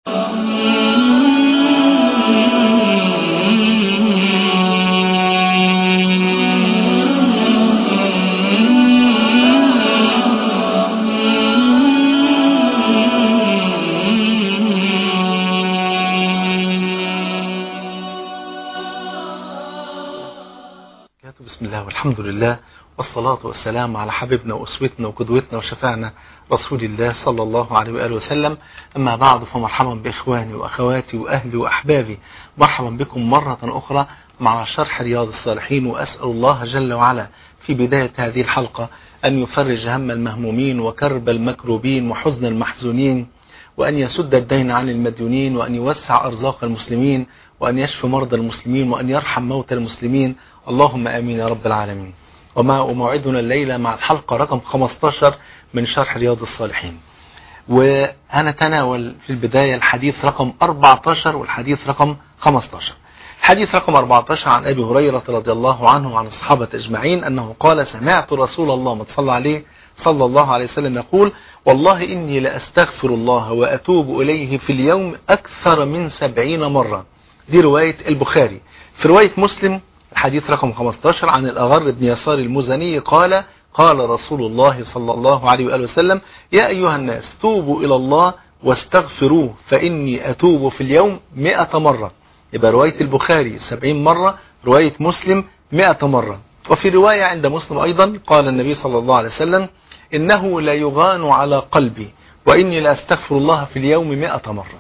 بسم الله والحمد لله والصلاة والسلام على حبيبنا وأسوتنا وقدوتنا وشفعنا رسول الله صلى الله عليه وآله وسلم أما بعد فمرحبا بإخواني وأخواتي وأهلي وأحبابي مرحبا بكم مرة أخرى مع شرح رياض الصالحين وأسأل الله جل وعلا في بداية هذه الحلقة أن يفرج هم المهمومين وكرب المكروبين وحزن المحزونين وأن يسد الدين عن المديونين وأن يوسع أرزاق المسلمين وأن يشفي مرضى المسلمين وأن يرحم موتى المسلمين اللهم آمين يا رب العالمين وما وموعدنا الليلة مع الحلقة رقم 15 من شرح رياض الصالحين وهنتناول في البداية الحديث رقم 14 والحديث رقم 15 الحديث رقم 14 عن أبي هريرة رضي الله عنه وعن الصحابة أجمعين أنه قال سمعت رسول الله ما تصلى عليه صلى الله عليه وسلم يقول والله إني لأستغفر الله وأتوب إليه في اليوم أكثر من سبعين مرة دي رواية البخاري في رواية مسلم الحديث رقم 15 عن الأغر بن يسار المزني قال قال رسول الله صلى الله عليه وآله وسلم يا أيها الناس توبوا إلى الله واستغفروه فإني أتوب في اليوم مئة مرة يبقى رواية البخاري سبعين مرة رواية مسلم مئة مرة وفي رواية عند مسلم أيضا قال النبي صلى الله عليه وسلم إنه لا يغان على قلبي وإني لا أستغفر الله في اليوم مئة مرة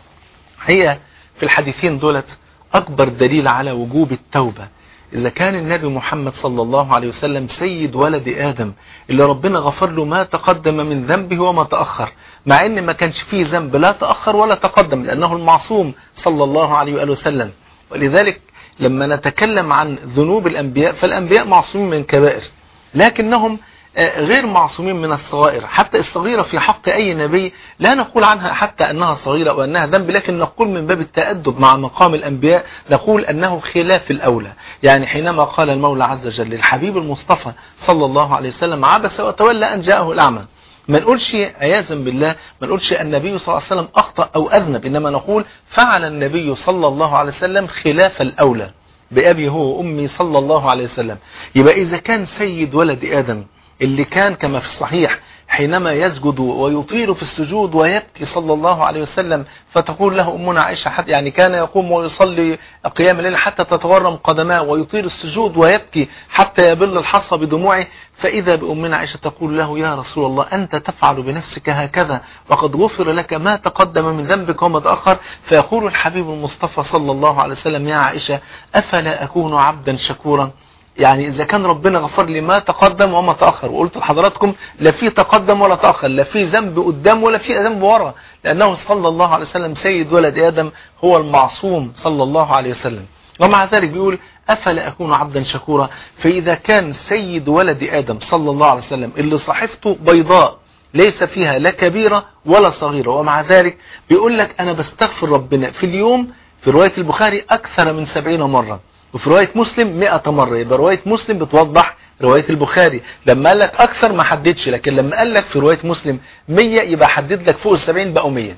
هي في الحديثين دولت أكبر دليل على وجوب التوبة إذا كان النبي محمد صلى الله عليه وسلم سيد ولد آدم اللي ربنا غفر له ما تقدم من ذنبه وما تأخر مع أن ما كانش فيه ذنب لا تأخر ولا تقدم لأنه المعصوم صلى الله عليه وآله وسلم ولذلك لما نتكلم عن ذنوب الأنبياء فالأنبياء معصومين من كبائر لكنهم غير معصومين من الصغائر حتى الصغيرة في حق أي نبي لا نقول عنها حتى أنها صغيرة أو أنها ذنب لكن نقول من باب التأدب مع مقام الأنبياء نقول أنه خلاف الأولى يعني حينما قال المولى عز وجل للحبيب المصطفى صلى الله عليه وسلم عبس وتولى أن جاءه الأعمى ما نقولش عياذا بالله ما نقولش النبي صلى الله عليه وسلم أخطأ أو أذنب إنما نقول فعل النبي صلى الله عليه وسلم خلاف الأولى بأبي هو وأمي صلى الله عليه وسلم يبقى إذا كان سيد ولد آدم اللي كان كما في الصحيح حينما يسجد ويطيل في السجود ويبكي صلى الله عليه وسلم فتقول له أمنا عائشة حتى يعني كان يقوم ويصلي قيام الليل حتى تتورم قدماه ويطيل السجود ويبكي حتى يبل الحصى بدموعه فإذا بأمنا عائشة تقول له يا رسول الله أنت تفعل بنفسك هكذا وقد غفر لك ما تقدم من ذنبك وما تأخر فيقول الحبيب المصطفى صلى الله عليه وسلم يا عائشة أفلا أكون عبدا شكورا يعني إذا كان ربنا غفر لي ما تقدم وما تأخر وقلت لحضراتكم لا في تقدم ولا تأخر لا في ذنب قدام ولا في ذنب ورا لأنه صلى الله عليه وسلم سيد ولد آدم هو المعصوم صلى الله عليه وسلم ومع ذلك بيقول أفلا أكون عبدا شكورا فإذا كان سيد ولد آدم صلى الله عليه وسلم اللي صحيفته بيضاء ليس فيها لا كبيرة ولا صغيرة ومع ذلك بيقول لك أنا بستغفر ربنا في اليوم في رواية البخاري أكثر من سبعين مرة وفي رواية مسلم 100 مرة يبقى رواية مسلم بتوضح رواية البخاري لما قال لك أكثر ما حددش لكن لما قال لك في رواية مسلم 100 يبقى حدد لك فوق السبعين بقوا 100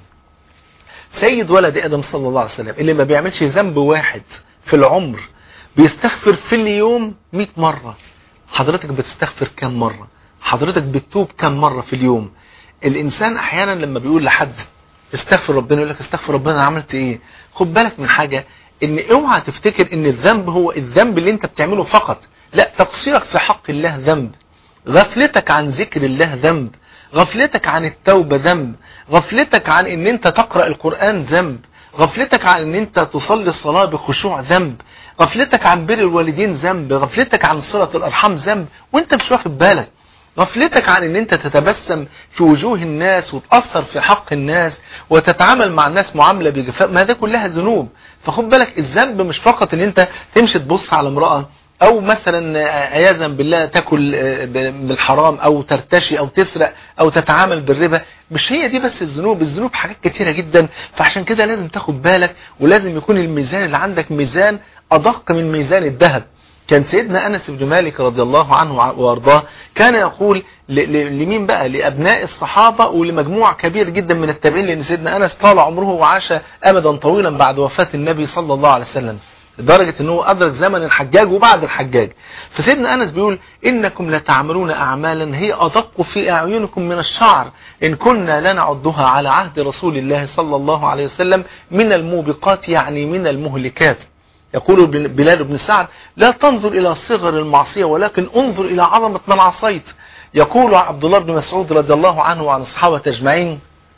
سيد ولد آدم صلى الله عليه وسلم اللي ما بيعملش ذنب واحد في العمر بيستغفر في اليوم 100 مرة حضرتك بتستغفر كم مرة حضرتك بتتوب كم مرة في اليوم الإنسان أحيانا لما بيقول لحد استغفر ربنا يقول لك استغفر ربنا أنا عملت إيه خد بالك من حاجة ان اوعى تفتكر ان الذنب هو الذنب اللي انت بتعمله فقط لا تقصيرك في حق الله ذنب غفلتك عن ذكر الله ذنب غفلتك عن التوبة ذنب غفلتك عن ان انت تقرأ القرآن ذنب غفلتك عن ان انت تصلي الصلاة بخشوع ذنب غفلتك عن بر الوالدين ذنب غفلتك عن صلة الارحام ذنب وانت مش واخد بالك غفلتك عن ان انت تتبسم في وجوه الناس وتأثر في حق الناس وتتعامل مع الناس معاملة بجفاء ما ده كلها ذنوب فخد بالك الذنب مش فقط ان انت تمشي تبص على امرأة او مثلا عياذا بالله تاكل بالحرام او ترتشي او تسرق او تتعامل بالربا مش هي دي بس الذنوب الذنوب حاجات كتيرة جدا فعشان كده لازم تاخد بالك ولازم يكون الميزان اللي عندك ميزان ادق من ميزان الذهب كان سيدنا أنس بن مالك رضي الله عنه وارضاه كان يقول لمين بقى لأبناء الصحابة ولمجموع كبير جدا من التابعين لأن سيدنا أنس طال عمره وعاش أمدا طويلا بعد وفاة النبي صلى الله عليه وسلم لدرجة أنه أدرك زمن الحجاج وبعد الحجاج فسيدنا أنس بيقول إنكم لتعملون أعمالا هي أدق في أعينكم من الشعر إن كنا لنعدها على عهد رسول الله صلى الله عليه وسلم من الموبقات يعني من المهلكات يقول بلال بن سعد لا تنظر إلى صغر المعصية ولكن انظر إلى عظمة من عصيت يقول عبد الله بن مسعود رضي الله عنه وعن الصحابة أجمعين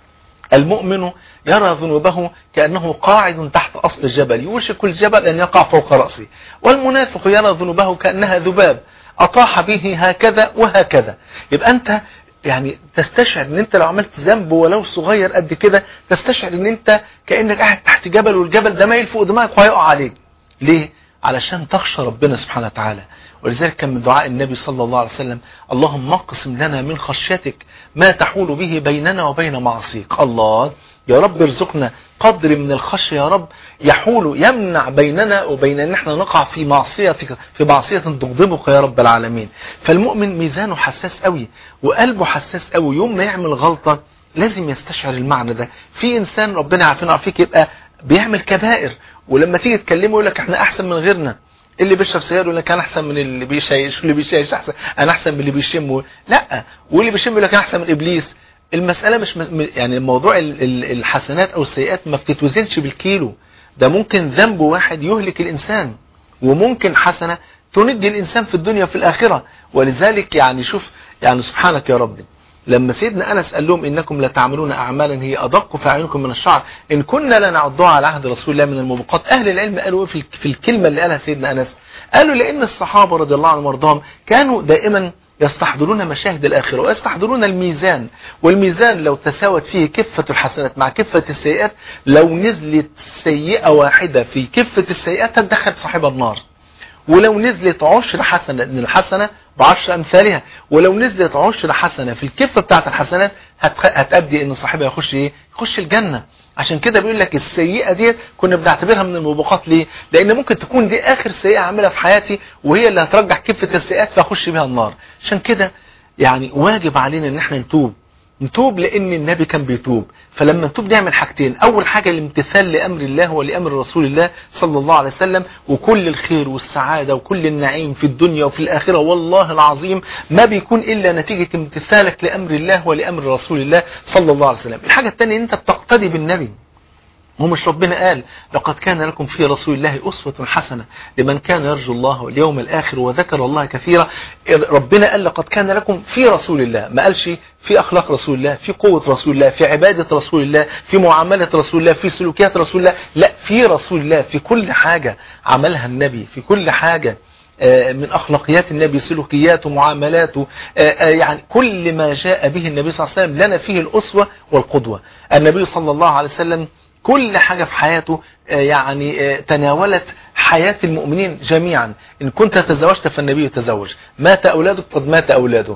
المؤمن يرى ذنوبه كأنه قاعد تحت أصل الجبل يوشك الجبل أن يقع فوق رأسه والمنافق يرى ذنوبه كأنها ذباب أطاح به هكذا وهكذا يبقى أنت يعني تستشعر ان انت لو عملت ذنب ولو صغير قد كده تستشعر ان انت كأنك قاعد تحت جبل والجبل ده مايل فوق دماغك وهيقع عليك ليه علشان تخشى ربنا سبحانه وتعالى ولذلك كان من دعاء النبي صلى الله عليه وسلم اللهم اقسم لنا من خشيتك ما تحول به بيننا وبين معصيك الله يا رب ارزقنا قدر من الخشية يا رب يحول يمنع بيننا وبين ان احنا نقع في معصيتك في معصية تغضبك يا رب العالمين فالمؤمن ميزانه حساس قوي وقلبه حساس قوي يوم ما يعمل غلطة لازم يستشعر المعنى ده في انسان ربنا عارفين عارفيك يبقى بيعمل كبائر ولما تيجي تكلمه يقول لك احنا احسن من غيرنا اللي بيشرب سيجاره يقول لك انا احسن من اللي بيشيش واللي بيشيش احسن انا احسن من اللي بيشم لا واللي بيشم يقول لك انا احسن من ابليس المساله مش يعني موضوع الحسنات او السيئات ما بتتوزنش بالكيلو ده ممكن ذنب واحد يهلك الانسان وممكن حسنه تنجي الانسان في الدنيا وفي الاخره ولذلك يعني شوف يعني سبحانك يا ربي لما سيدنا أنس قال لهم إنكم لتعملون أعمالا هي أدق في أعينكم من الشعر إن كنا لنعدها على عهد رسول الله من الموبقات أهل العلم قالوا في الكلمة اللي قالها سيدنا أنس قالوا لأن الصحابة رضي الله عنهم وارضاهم كانوا دائما يستحضرون مشاهد الآخرة ويستحضرون الميزان والميزان لو تساوت فيه كفة الحسنات مع كفة السيئات لو نزلت سيئة واحدة في كفة السيئات تدخل صاحب النار ولو نزلت عشر حسنة من الحسنة بعشر أمثالها ولو نزلت عشر حسنة في الكفة بتاعت الحسنات هتأدي ان صاحبها يخش ايه يخش الجنة عشان كده بيقول لك السيئة دي كنا بنعتبرها من الموبقات ليه لان ممكن تكون دي اخر سيئة اعملها في حياتي وهي اللي هترجح كفة السيئات فاخش بيها النار عشان كده يعني واجب علينا ان احنا نتوب نتوب لان النبي كان بيتوب فلما نتوب نعمل حاجتين اول حاجة الامتثال لامر الله ولامر رسول الله صلى الله عليه وسلم وكل الخير والسعادة وكل النعيم في الدنيا وفي الاخرة والله العظيم ما بيكون الا نتيجة امتثالك لامر الله ولامر رسول الله صلى الله عليه وسلم الحاجة الثانية انت بتقتدي بالنبي هو مش ربنا قال لقد كان لكم في رسول الله أسوة حسنة لمن كان يرجو الله واليوم الآخر وذكر الله كثيرا ربنا قال لقد كان لكم في رسول الله ما قالش في أخلاق رسول الله في قوة رسول الله في عبادة رسول الله في معاملة رسول الله في سلوكيات رسول الله لا في رسول الله في كل حاجة عملها النبي في كل حاجة من أخلاقيات النبي سلوكياته معاملاته يعني كل ما جاء به النبي صلى الله عليه وسلم لنا فيه الأسوة والقدوة النبي صلى الله عليه وسلم كل حاجة في حياته يعني تناولت حياة المؤمنين جميعا إن كنت تزوجت فالنبي تزوج مات أولادك قد مات أولاده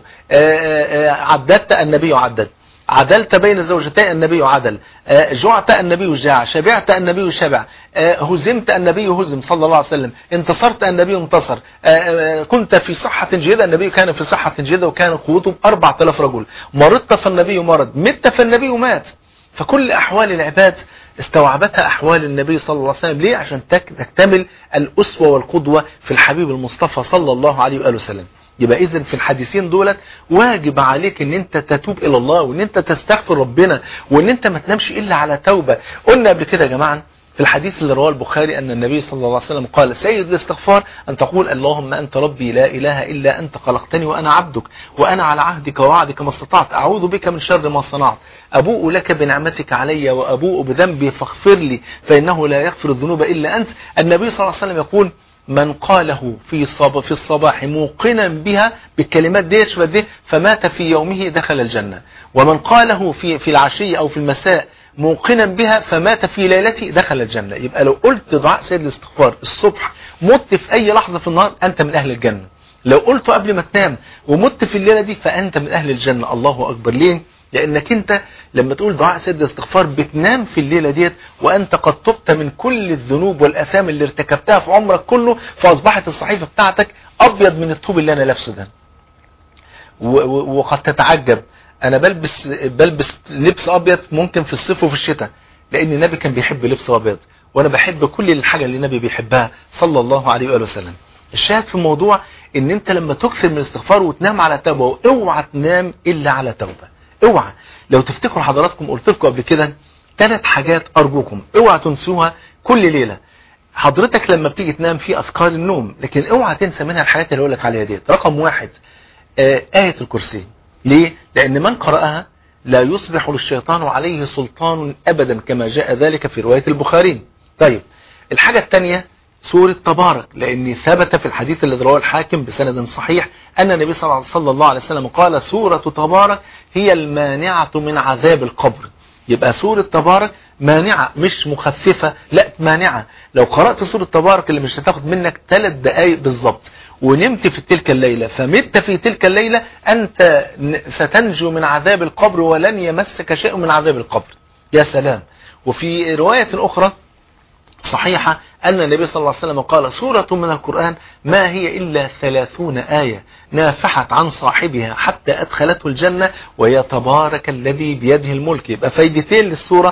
عددت النبي عدد عدلت بين زوجتي النبي عدل جعت النبي جاع شبعت النبي شبع هزمت النبي هزم صلى الله عليه وسلم انتصرت النبي انتصر كنت في صحة جيدة النبي كان في صحة جيدة وكان قوته 4000 رجل مرضت فالنبي مرض مت فالنبي مات فكل أحوال العباد استوعبتها أحوال النبي صلى الله عليه وسلم ليه عشان تكتمل الأسوة والقدوة في الحبيب المصطفى صلى الله عليه وآله وسلم يبقى إذن في الحديثين دولت واجب عليك ان انت تتوب الى الله وان انت تستغفر ربنا وان انت ما تنامش الا على توبة قلنا قبل كده يا جماعة في الحديث اللي رواه البخاري أن النبي صلى الله عليه وسلم قال سيد الاستغفار أن تقول اللهم أنت ربي لا إله إلا أنت خلقتني وأنا عبدك وأنا على عهدك ووعدك ما استطعت أعوذ بك من شر ما صنعت أبوء لك بنعمتك علي وأبوء بذنبي فاغفر لي فإنه لا يغفر الذنوب إلا أنت النبي صلى الله عليه وسلم يقول من قاله في الصباح, في الصباح موقنا بها بالكلمات دي دي فمات في يومه دخل الجنة ومن قاله في في العشية أو في المساء موقنا بها فمات في ليلته دخل الجنة يبقى لو قلت دعاء سيد الاستغفار الصبح مت في أي لحظة في النهار أنت من أهل الجنة لو قلته قبل ما تنام ومت في الليلة دي فأنت من أهل الجنة الله أكبر ليه لانك انت لما تقول دعاء سيد الاستغفار بتنام في الليلة ديت وانت قد تبت من كل الذنوب والاثام اللي ارتكبتها في عمرك كله فاصبحت الصحيفة بتاعتك ابيض من الطوب اللي انا لابسه ده وقد تتعجب انا بلبس بلبس لبس ابيض ممكن في الصيف وفي الشتاء لان النبي كان بيحب لبس الابيض وانا بحب كل الحاجة اللي النبي بيحبها صلى الله عليه وآله وسلم الشاهد في الموضوع ان انت لما تكثر من الاستغفار وتنام على توبة اوعى تنام الا على توبة اوعى لو تفتكروا حضراتكم قلت لكم قبل كده ثلاث حاجات ارجوكم اوعى تنسوها كل ليلة حضرتك لما بتيجي تنام في اذكار النوم لكن اوعى تنسى منها الحاجات اللي اقول لك عليها ديت رقم واحد آه آية الكرسي ليه لان من قرأها لا يصبح للشيطان عليه سلطان ابدا كما جاء ذلك في رواية البخاري طيب الحاجة الثانية سورة تبارك لأن ثبت في الحديث الذي رواه الحاكم بسند صحيح أن النبي صلى الله عليه وسلم قال سورة تبارك هي المانعة من عذاب القبر يبقى سورة تبارك مانعة مش مخففة لا مانعة لو قرأت سورة تبارك اللي مش هتاخد منك ثلاث دقايق بالظبط ونمت في تلك الليلة فمت في تلك الليلة أنت ستنجو من عذاب القبر ولن يمسك شيء من عذاب القبر يا سلام وفي رواية أخرى صحيحة أن النبي صلى الله عليه وسلم قال سورة من القرآن ما هي إلا ثلاثون آية نافحت عن صاحبها حتى أدخلته الجنة وهي تبارك الذي بيده الملك يبقى فايدتين للسورة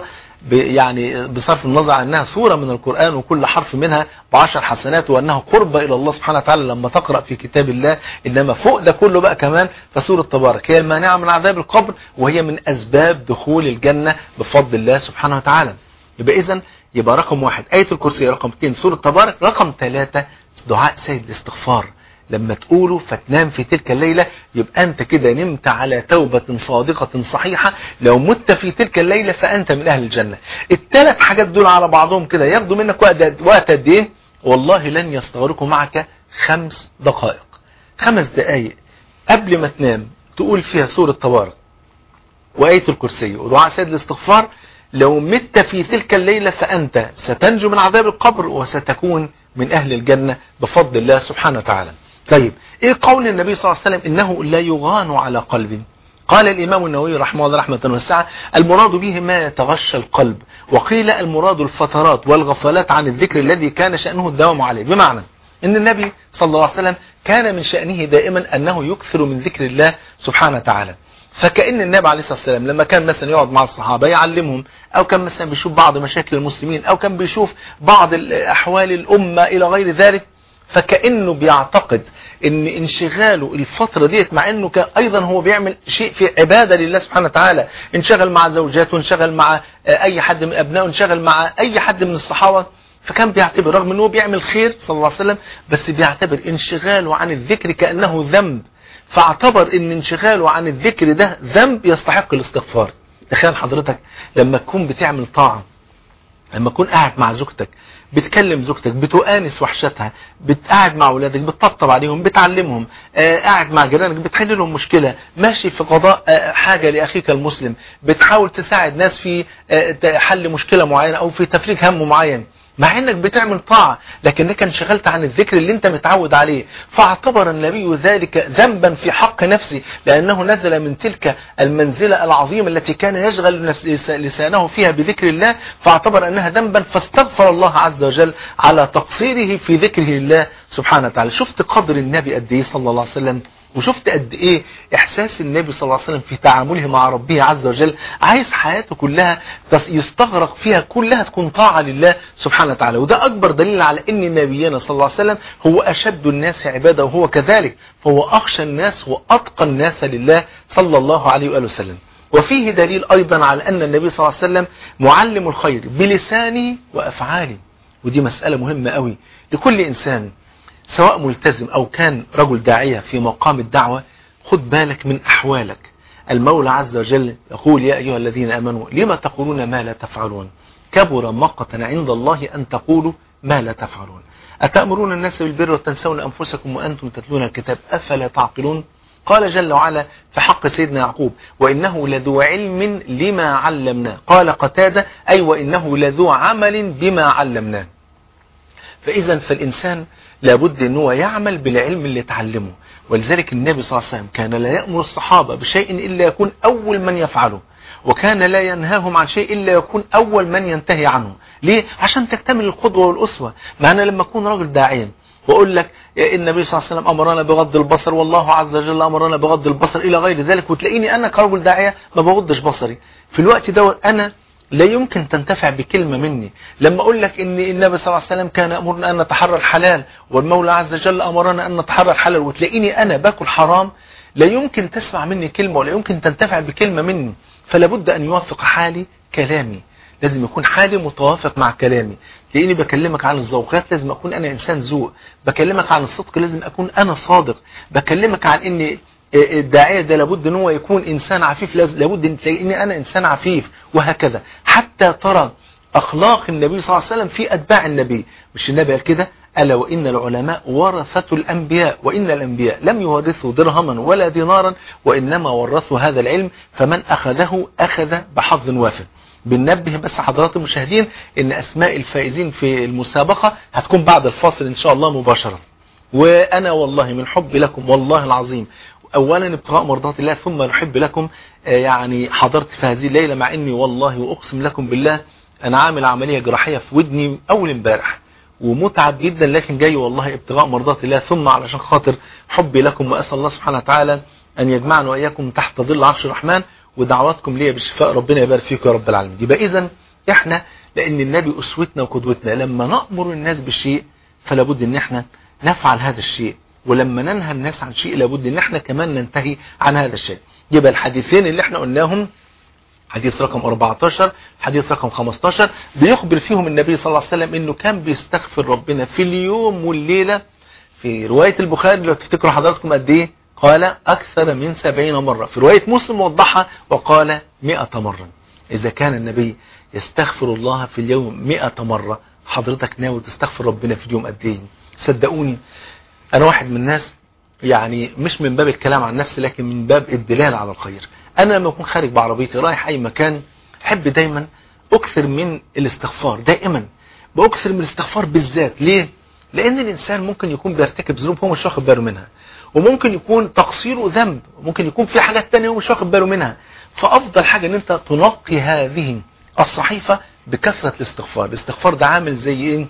يعني بصرف النظر عن أنها سورة من القرآن وكل حرف منها بعشر حسنات وأنها قربة إلى الله سبحانه وتعالى لما تقرأ في كتاب الله إنما فوق ده كله بقى كمان فسورة تبارك هي المانعة من عذاب القبر وهي من أسباب دخول الجنة بفضل الله سبحانه وتعالى يبقى إذن يبقى رقم واحد آية الكرسي رقم اثنين سورة تبارك رقم ثلاثة دعاء سيد الاستغفار لما تقوله فتنام في تلك الليلة يبقى أنت كده نمت على توبة صادقة صحيحة لو مت في تلك الليلة فأنت من أهل الجنة الثلاث حاجات دول على بعضهم كده ياخدوا منك وقت وقت قد إيه والله لن يستغرقوا معك خمس دقائق خمس دقائق قبل ما تنام تقول فيها سورة تبارك وآية الكرسي ودعاء سيد الاستغفار لو مت في تلك الليلة فأنت ستنجو من عذاب القبر وستكون من أهل الجنة بفضل الله سبحانه وتعالى طيب إيه قول النبي صلى الله عليه وسلم إنه لا يغان على قلبي قال الإمام النووي رحمه الله رحمة واسعة المراد به ما يتغشى القلب وقيل المراد الفترات والغفلات عن الذكر الذي كان شأنه الدوام عليه بمعنى ان النبي صلى الله عليه وسلم كان من شأنه دائما أنه يكثر من ذكر الله سبحانه وتعالى فكأن النبي عليه الصلاة والسلام لما كان مثلا يقعد مع الصحابة يعلمهم أو كان مثلا بيشوف بعض مشاكل المسلمين أو كان بيشوف بعض أحوال الأمة إلى غير ذلك فكأنه بيعتقد ان انشغاله الفترة ديت مع انه كان ايضا هو بيعمل شيء في عبادة لله سبحانه وتعالى انشغل مع زوجاته انشغل مع اي حد من ابنائه انشغل مع اي حد من الصحابة فكان بيعتبر رغم انه بيعمل خير صلى الله عليه وسلم بس بيعتبر انشغاله عن الذكر كأنه ذنب فاعتبر ان انشغاله عن الذكر ده ذنب يستحق الاستغفار تخيل حضرتك لما تكون بتعمل طاعة لما تكون قاعد مع زوجتك بتكلم زوجتك بتؤانس وحشتها بتقعد مع اولادك بتطبطب عليهم بتعلمهم آه قاعد مع جيرانك بتحل لهم مشكله ماشي في قضاء آه حاجه لاخيك المسلم بتحاول تساعد ناس في آه حل مشكله معينه او في تفريج هم معين مع انك بتعمل طاعة لكنك انشغلت عن الذكر اللي انت متعود عليه فاعتبر النبي ذلك ذنبا في حق نفسه لانه نزل من تلك المنزلة العظيمة التي كان يشغل لسانه فيها بذكر الله فاعتبر انها ذنبا فاستغفر الله عز وجل على تقصيره في ذكره الله سبحانه وتعالى شفت قدر النبي قد ايه صلى الله عليه وسلم وشفت قد ايه احساس النبي صلى الله عليه وسلم في تعامله مع ربه عز وجل عايز حياته كلها يستغرق فيها كلها تكون طاعة لله سبحانه وتعالى وده اكبر دليل على ان نبينا صلى الله عليه وسلم هو اشد الناس عبادة وهو كذلك فهو اخشى الناس واتقى الناس لله صلى الله عليه وآله وسلم وفيه دليل ايضا على ان النبي صلى الله عليه وسلم معلم الخير بلسانه وافعاله ودي مسألة مهمة قوي لكل انسان سواء ملتزم أو كان رجل داعية في مقام الدعوة خد بالك من أحوالك المولى عز وجل يقول يا أيها الذين أمنوا لما تقولون ما لا تفعلون كبر مقتا عند الله أن تقولوا ما لا تفعلون أتأمرون الناس بالبر وتنسون أنفسكم وأنتم تتلون الكتاب أفلا تعقلون قال جل وعلا في حق سيدنا يعقوب وإنه لذو علم لما علمناه قال قتادة أي وإنه لذو عمل بما علمناه فإذا فالإنسان لابد أن هو يعمل بالعلم اللي اتعلمه ولذلك النبي صلى الله عليه وسلم كان لا يأمر الصحابة بشيء إلا يكون أول من يفعله وكان لا ينهاهم عن شيء إلا يكون أول من ينتهي عنه ليه؟ عشان تكتمل القدوة والأسوة معنى لما أكون راجل داعيا وأقول لك النبي صلى الله عليه وسلم أمرنا بغض البصر والله عز وجل أمرنا بغض البصر إلى غير ذلك وتلاقيني أنا كرجل داعية ما بغضش بصري في الوقت دوت أنا لا يمكن تنتفع بكلمة مني لما أقول لك إن النبي صلى الله عليه وسلم كان أمرنا أن نتحرى الحلال والمولى عز وجل أمرنا أن نتحرى الحلال وتلاقيني أنا باكل حرام لا يمكن تسمع مني كلمة ولا يمكن تنتفع بكلمة مني فلا بد أن يوافق حالي كلامي لازم يكون حالي متوافق مع كلامي تلاقيني بكلمك عن الذوقات لازم أكون أنا إنسان ذوق بكلمك عن الصدق لازم أكون أنا صادق بكلمك عن إن الداعية ده لابد ان هو يكون انسان عفيف لابد ان تلاقيني انا انسان عفيف وهكذا حتى ترى اخلاق النبي صلى الله عليه وسلم في اتباع النبي مش النبي قال كده الا وان العلماء ورثة الانبياء وان الانبياء لم يورثوا درهما ولا دينارا وانما ورثوا هذا العلم فمن اخذه اخذ بحظ وافر بننبه بس حضرات المشاهدين ان اسماء الفائزين في المسابقة هتكون بعد الفاصل ان شاء الله مباشرة وانا والله من حب لكم والله العظيم اولا ابتغاء مرضات الله ثم نحب لكم يعني حضرت في هذه الليلة مع اني والله واقسم لكم بالله انا عامل عملية جراحية في ودني اول امبارح ومتعب جدا لكن جاي والله ابتغاء مرضات الله ثم علشان خاطر حبي لكم واسال الله سبحانه وتعالى ان يجمعنا واياكم تحت ظل عرش الرحمن ودعواتكم ليا بالشفاء ربنا يبارك فيكم يا رب العالمين يبقى اذا احنا لان النبي اسوتنا وقدوتنا لما نامر الناس بالشيء فلا بد ان احنا نفعل هذا الشيء ولما ننهى الناس عن شيء لابد ان احنا كمان ننتهي عن هذا الشيء يبقى الحديثين اللي احنا قلناهم حديث رقم 14 حديث رقم 15 بيخبر فيهم النبي صلى الله عليه وسلم انه كان بيستغفر ربنا في اليوم والليلة في رواية البخاري لو تفتكروا حضراتكم قد ايه قال اكثر من 70 مرة في رواية مسلم وضحها وقال 100 مرة اذا كان النبي يستغفر الله في اليوم 100 مرة حضرتك ناوي تستغفر ربنا في اليوم قد ايه صدقوني انا واحد من الناس يعني مش من باب الكلام عن نفسي لكن من باب الدلال على الخير انا لما اكون خارج بعربيتي رايح اي مكان احب دايما اكثر من الاستغفار دائما باكثر من الاستغفار بالذات ليه لان الانسان ممكن يكون بيرتكب ذنوب هو مش واخد باله منها وممكن يكون تقصيره ذنب وممكن يكون في حاجات تانية هو مش واخد باله منها فافضل حاجة ان انت تنقي هذه الصحيفة بكثرة الاستغفار الاستغفار ده عامل زي ايه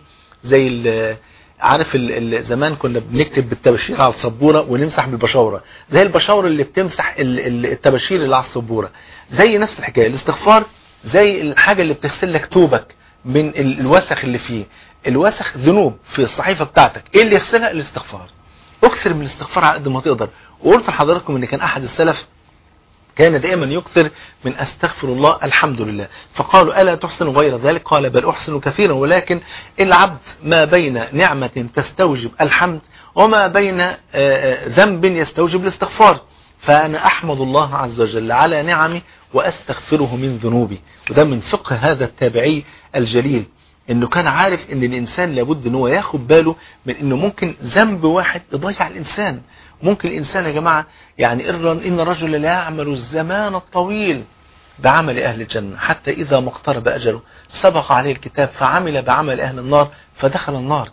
زي عارف ال ال زمان كنا بنكتب بالتباشير على السبوره ونمسح بالبشاوره زي البشاوره اللي بتمسح ال التباشير اللي على السبوره زي نفس الحكايه الاستغفار زي الحاجه اللي بتغسل لك توبك من الوسخ اللي فيه الوسخ ذنوب في الصحيفه بتاعتك ايه اللي يغسلها الاستغفار اكثر من الاستغفار على قد ما تقدر وقلت لحضراتكم ان كان احد السلف كان دائما يكثر من استغفر الله الحمد لله فقالوا ألا تحسن غير ذلك قال بل أحسن كثيرا ولكن العبد ما بين نعمة تستوجب الحمد وما بين ذنب يستوجب الاستغفار فأنا أحمد الله عز وجل على نعمي وأستغفره من ذنوبي وده من فقه هذا التابعي الجليل انه كان عارف ان الانسان لابد ان هو ياخد باله من انه ممكن ذنب واحد يضيع الانسان ممكن الانسان يا جماعة يعني ان الرجل لا يعمل الزمان الطويل بعمل اهل الجنة حتى اذا ما اقترب اجله سبق عليه الكتاب فعمل بعمل اهل النار فدخل النار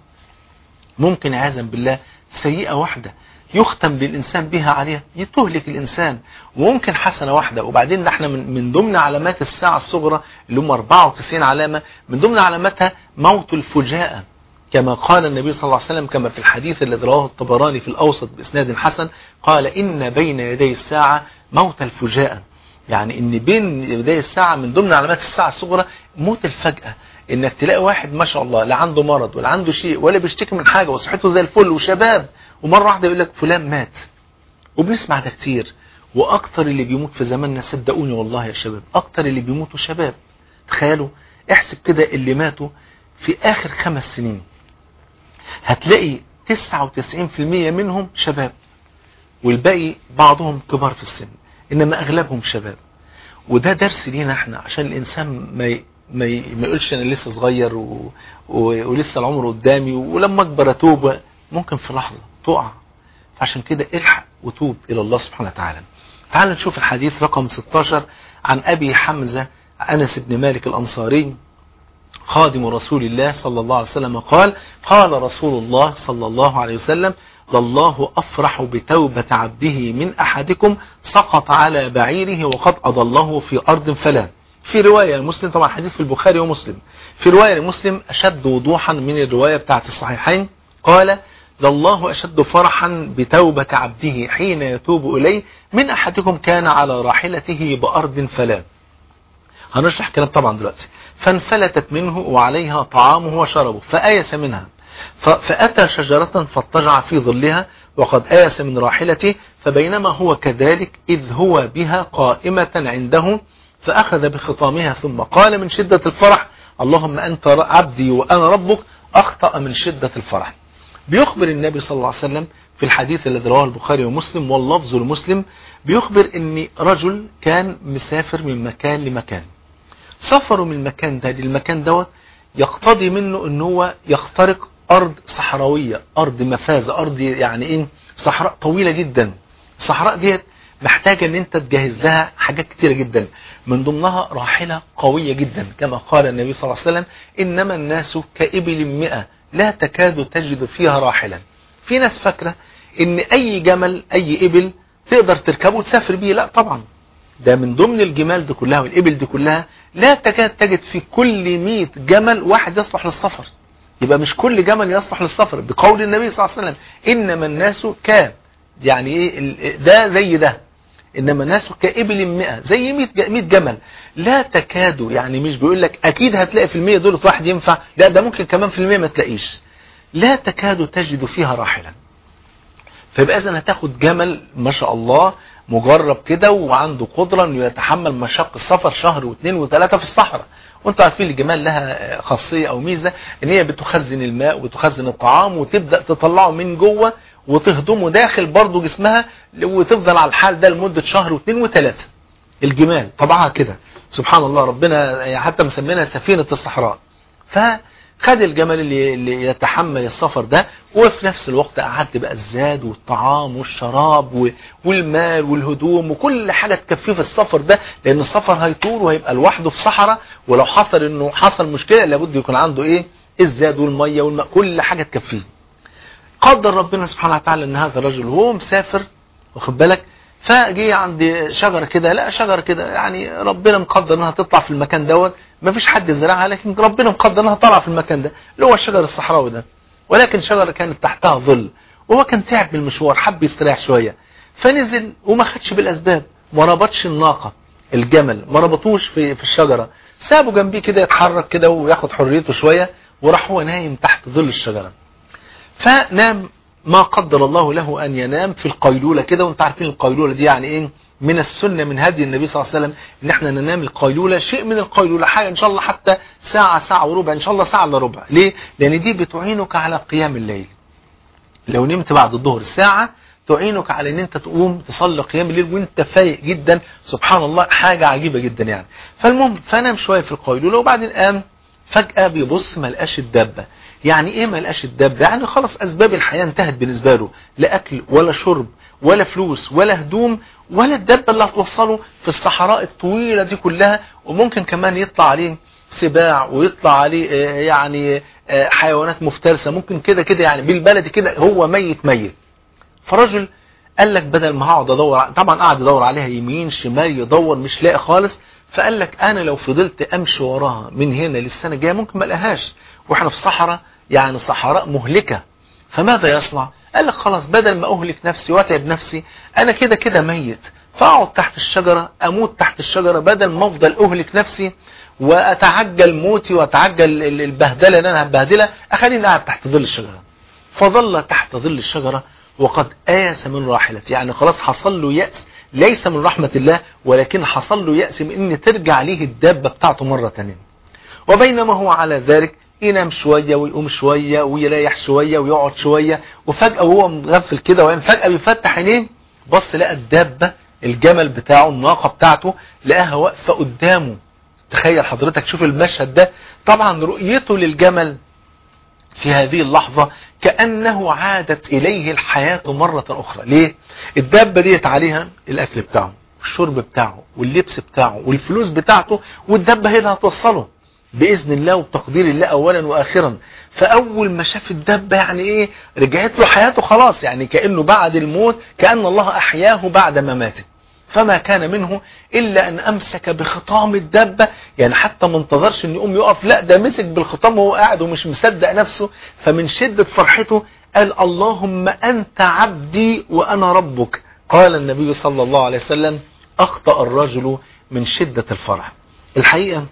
ممكن عياذا بالله سيئة واحدة يختم بالإنسان بها عليها تهلك الإنسان وممكن حسنة واحدة وبعدين احنا من, من ضمن علامات الساعة الصغرى اللي هم 94 علامة من ضمن علاماتها موت الفجاءة كما قال النبي صلى الله عليه وسلم كما في الحديث الذي رواه الطبراني في الأوسط بإسناد حسن قال إن بين يدي الساعة موت الفجاءة يعني ان بين يدي الساعة من ضمن علامات الساعة الصغرى موت الفجأة انك تلاقي واحد ما شاء الله لا عنده مرض ولا عنده شيء ولا بيشتكي من حاجة وصحته زي الفل وشباب ومرة واحدة يقول لك فلان مات وبنسمع ده كتير واكتر اللي بيموت في زماننا صدقوني والله يا شباب اكتر اللي بيموتوا شباب تخيلوا احسب كده اللي ماتوا في اخر خمس سنين هتلاقي 99% منهم شباب والباقي بعضهم كبار في السن انما اغلبهم شباب وده درس لينا احنا عشان الانسان ما ي... ما, ي... ما يقولش انا لسه صغير و... و... ولسه العمر قدامي ولما اكبر اتوب ممكن في لحظة تقع فعشان كده الحق وتوب الى الله سبحانه وتعالى تعال نشوف الحديث رقم 16 عن ابي حمزة انس بن مالك الانصاري خادم رسول الله صلى الله عليه وسلم قال قال رسول الله صلى الله عليه وسلم لله أفرح بتوبة عبده من أحدكم سقط على بعيره وقد أضله في أرض فلا في رواية مسلم طبعا حديث في البخاري ومسلم في رواية لمسلم أشد وضوحا من الرواية بتاعت الصحيحين قال لله أشد فرحا بتوبة عبده حين يتوب إليه من أحدكم كان على راحلته بأرض فلا هنشرح كلام طبعا دلوقتي فانفلتت منه وعليها طعامه وشربه فآيس منها فأتى شجرة فاضطجع في ظلها وقد آيس من راحلته فبينما هو كذلك إذ هو بها قائمة عنده فأخذ بخطامها ثم قال من شدة الفرح اللهم أنت عبدي وأنا ربك أخطأ من شدة الفرح بيخبر النبي صلى الله عليه وسلم في الحديث الذي رواه البخاري ومسلم واللفظ المسلم بيخبر ان رجل كان مسافر من مكان لمكان سفره من المكان ده للمكان دوت يقتضي منه ان هو يخترق ارض صحراوية ارض مفازة ارض يعني ايه صحراء طويلة جدا الصحراء ديت محتاجة ان انت تجهز لها حاجات كتيرة جدا من ضمنها راحلة قوية جدا كما قال النبي صلى الله عليه وسلم انما الناس كإبل مئة لا تكاد تجد فيها راحلا في ناس فاكرة ان اي جمل اي ابل تقدر تركبه وتسافر بيه لا طبعا ده من ضمن الجمال دي كلها والابل دي كلها لا تكاد تجد في كل 100 جمل واحد يصلح للسفر يبقى مش كل جمل يصلح للسفر بقول النبي صلى الله عليه وسلم انما الناس كاب يعني ايه ده زي ده انما الناس كابل 100 زي 100 100 جمل لا تكاد يعني مش بيقول لك اكيد هتلاقي في المية دول واحد ينفع لا ده ممكن كمان في المية ما تلاقيش لا تكاد تجد فيها راحلا فيبقى اذا هتاخد جمل ما شاء الله مجرب كده وعنده قدرة انه يتحمل مشاق السفر شهر واثنين وثلاثة في الصحراء وانتوا عارفين الجمال لها خاصية او ميزة ان هي بتخزن الماء وتخزن الطعام وتبدأ تطلعه من جوه وتهضمه داخل برضه جسمها وتفضل على الحال ده لمدة شهر واثنين وثلاثة الجمال طبعها كده سبحان الله ربنا حتى مسمينها سفينة الصحراء فخد الجمل اللي, اللي يتحمل السفر ده وفي نفس الوقت قعدت بقى الزاد والطعام والشراب والمال والهدوم وكل حاجة تكفيه في السفر ده لان السفر هيطول وهيبقى لوحده في صحراء ولو حصل انه حصل مشكلة لابد يكون عنده ايه الزاد والمية والماء كل حاجة تكفيه قدر ربنا سبحانه وتعالى ان هذا الرجل وهو مسافر واخد بالك فجي عند شجره كده لا شجره كده يعني ربنا مقدر انها تطلع في المكان دوت ما فيش حد زرعها لكن ربنا مقدر انها طالعه في المكان ده اللي هو الشجر الصحراوي ده ولكن شجره كانت تحتها ظل وهو كان تعب من المشوار حب يستريح شويه فنزل وما خدش بالاسباب ما ربطش الناقه الجمل ما ربطوش في في الشجره سابه جنبيه كده يتحرك كده وياخد حريته شويه وراح هو نايم تحت ظل الشجره فنام ما قدر الله له أن ينام في القيلولة كده وانت عارفين القيلولة دي يعني ايه من السنة من هدي النبي صلى الله عليه وسلم ان احنا ننام القيلولة شيء من القيلولة حاجة ان شاء الله حتى ساعة ساعة وربع ان شاء الله ساعة الا ربع ليه لان دي بتعينك على قيام الليل لو نمت بعد الظهر ساعة تعينك على ان انت تقوم تصلي قيام الليل وانت فايق جدا سبحان الله حاجة عجيبة جدا يعني فالمهم فنام شوية في القيلولة وبعدين قام فجأة بيبص ما لقاش الدابة يعني ايه ما لقاش الدابة يعني خلاص اسباب الحياة انتهت بالنسبة له لا اكل ولا شرب ولا فلوس ولا هدوم ولا الدابة اللي هتوصله في الصحراء الطويلة دي كلها وممكن كمان يطلع عليه سباع ويطلع عليه يعني حيوانات مفترسة ممكن كده كده يعني بالبلد كده هو ميت ميت فرجل قال لك بدل ما هقعد ادور طبعا قعد يدور عليها يمين شمال يدور مش لاقي خالص فقال لك انا لو فضلت امشي وراها من هنا للسنه الجايه ممكن ما الاقيهاش واحنا في صحراء يعني صحراء مهلكه فماذا يصنع قال لك خلاص بدل ما اهلك نفسي واتعب نفسي انا كده كده ميت فاقعد تحت الشجره اموت تحت الشجره بدل ما افضل اهلك نفسي واتعجل موتي واتعجل البهدله اللي انا هبهدلها اخليني قاعد تحت ظل الشجره فظل تحت ظل الشجره وقد آيس من راحلته يعني خلاص حصل له يأس ليس من رحمة الله ولكن حصل له يأس من ان ترجع ليه الدابة بتاعته مرة تانية وبينما هو على ذلك ينام شوية ويقوم شوية ويريح شوية ويقعد شوية وفجأة وهو مغفل كده ويقوم فجأة بيفتح عينيه بص لقى الدابة الجمل بتاعه الناقة بتاعته لقاها واقفة قدامه تخيل حضرتك شوف المشهد ده طبعا رؤيته للجمل في هذه اللحظة كأنه عادت إليه الحياة مرة أخرى ليه؟ الدابة ديت عليها الأكل بتاعه والشرب بتاعه واللبس بتاعه والفلوس بتاعته والدابة هي اللي هتوصله باذن الله وبتقدير الله اولا واخرا فاول ما شاف الدبه يعني ايه رجعت له حياته خلاص يعني كانه بعد الموت كان الله احياه بعد ما مات فما كان منه الا ان امسك بخطام الدبه يعني حتى ما انتظرش ان يقوم يقف لا ده مسك بالخطام وهو قاعد ومش مصدق نفسه فمن شده فرحته قال اللهم انت عبدي وانا ربك قال النبي صلى الله عليه وسلم اخطا الرجل من شده الفرح الحقيقه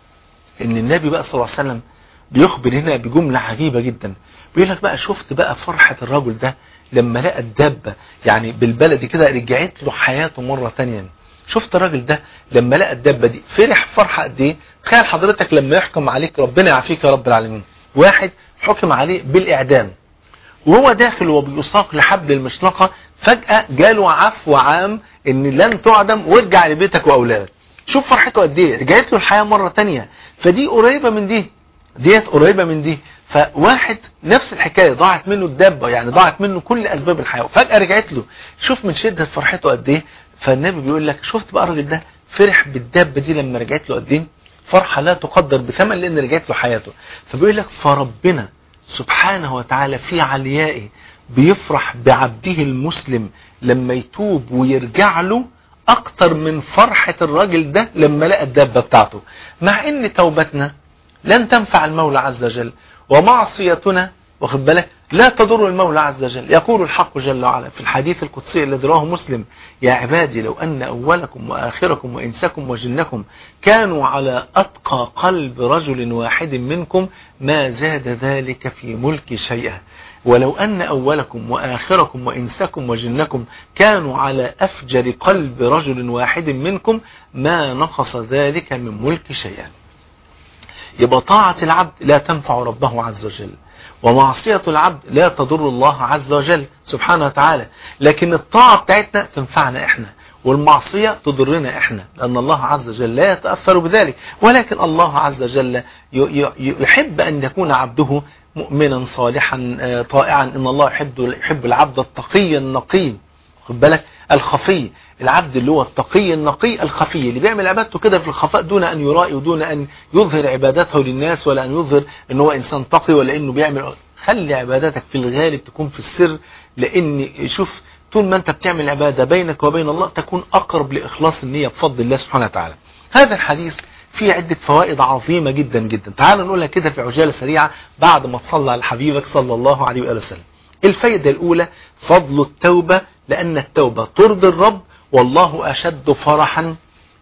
ان النبي بقى صلى الله عليه وسلم بيخبر هنا بجملة عجيبة جدا بيقول لك بقى شفت بقى فرحة الرجل ده لما لقى الدابة يعني بالبلدي كده رجعت له حياته مرة تانية شفت الراجل ده لما لقى الدابة دي فرح فرحة قد ايه تخيل حضرتك لما يحكم عليك ربنا يعافيك يا رب العالمين واحد حكم عليه بالاعدام وهو داخل وبيساق لحبل المشنقة فجأة جاله عفو عام ان لن تعدم وارجع لبيتك واولادك شوف فرحته قد ايه رجعت له الحياة مرة تانية فدي قريبة من دي ديت قريبة من دي فواحد نفس الحكاية ضاعت منه الدابة يعني ضاعت منه كل أسباب الحياة وفجأة رجعت له شوف من شدة فرحته قد ايه فالنبي بيقول لك شفت بقى الراجل ده فرح بالدابة دي لما رجعت له قد ايه فرحة لا تقدر بثمن لأن رجعت له حياته فبيقول لك فربنا سبحانه وتعالى في عليائه بيفرح بعبده المسلم لما يتوب ويرجع له اكتر من فرحة الراجل ده لما لقى الدابة بتاعته مع ان توبتنا لن تنفع المولى عز وجل ومعصيتنا واخد بالك لا تضر المولى عز وجل يقول الحق جل وعلا في الحديث القدسي الذي رواه مسلم يا عبادي لو أن أولكم وآخركم وإنسكم وجنكم كانوا على أتقى قلب رجل واحد منكم ما زاد ذلك في ملك شيئا ولو أن أولكم وآخركم وإنسكم وجنكم كانوا على أفجر قلب رجل واحد منكم ما نقص ذلك من ملك شيئا يبقى طاعة العبد لا تنفع ربه عز وجل ومعصية العبد لا تضر الله عز وجل سبحانه وتعالى لكن الطاعة بتاعتنا تنفعنا احنا والمعصية تضرنا احنا لأن الله عز وجل لا يتأثر بذلك ولكن الله عز وجل يحب أن يكون عبده مؤمنا صالحا طائعا إن الله يحب, يحب العبد التقي النقي خد بالك الخفي العبد اللي هو التقي النقي الخفي اللي بيعمل عبادته كده في الخفاء دون أن يرائي ودون أن يظهر عبادته للناس ولا أن يظهر أن هو إنسان تقي ولا أنه بيعمل خلي عباداتك في الغالب تكون في السر لأن شوف طول ما أنت بتعمل عبادة بينك وبين الله تكون أقرب لإخلاص النية بفضل الله سبحانه وتعالى هذا الحديث فيه عدة فوائد عظيمة جدا جدا تعال نقولها كده في عجالة سريعة بعد ما تصلى على حبيبك صلى الله عليه وآله وسلم الفائدة الأولى فضل التوبة لأن التوبة ترضي الرب والله أشد فرحا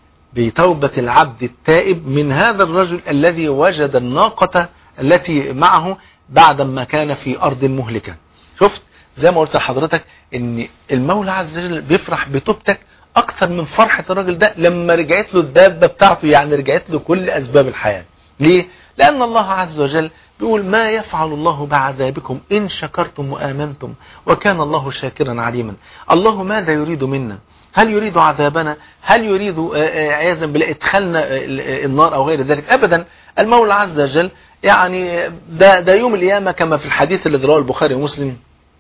بتوبة العبد التائب من هذا الرجل الذي وجد الناقة التي معه بعدما كان في أرض مهلكة شفت زي ما قلت لحضرتك ان المولى عز وجل بيفرح بتوبتك اكثر من فرحة الراجل ده لما رجعت له الدابة بتاعته يعني رجعت له كل اسباب الحياة ليه لان الله عز وجل بيقول ما يفعل الله بعذابكم إن شكرتم وآمنتم وكان الله شاكرا عليما الله ماذا يريد منا هل يريد عذابنا هل يريد عياذا بالله ادخلنا النار أو غير ذلك أبدا المولى عز وجل يعني ده, ده يوم القيامة كما في الحديث الذي رواه البخاري ومسلم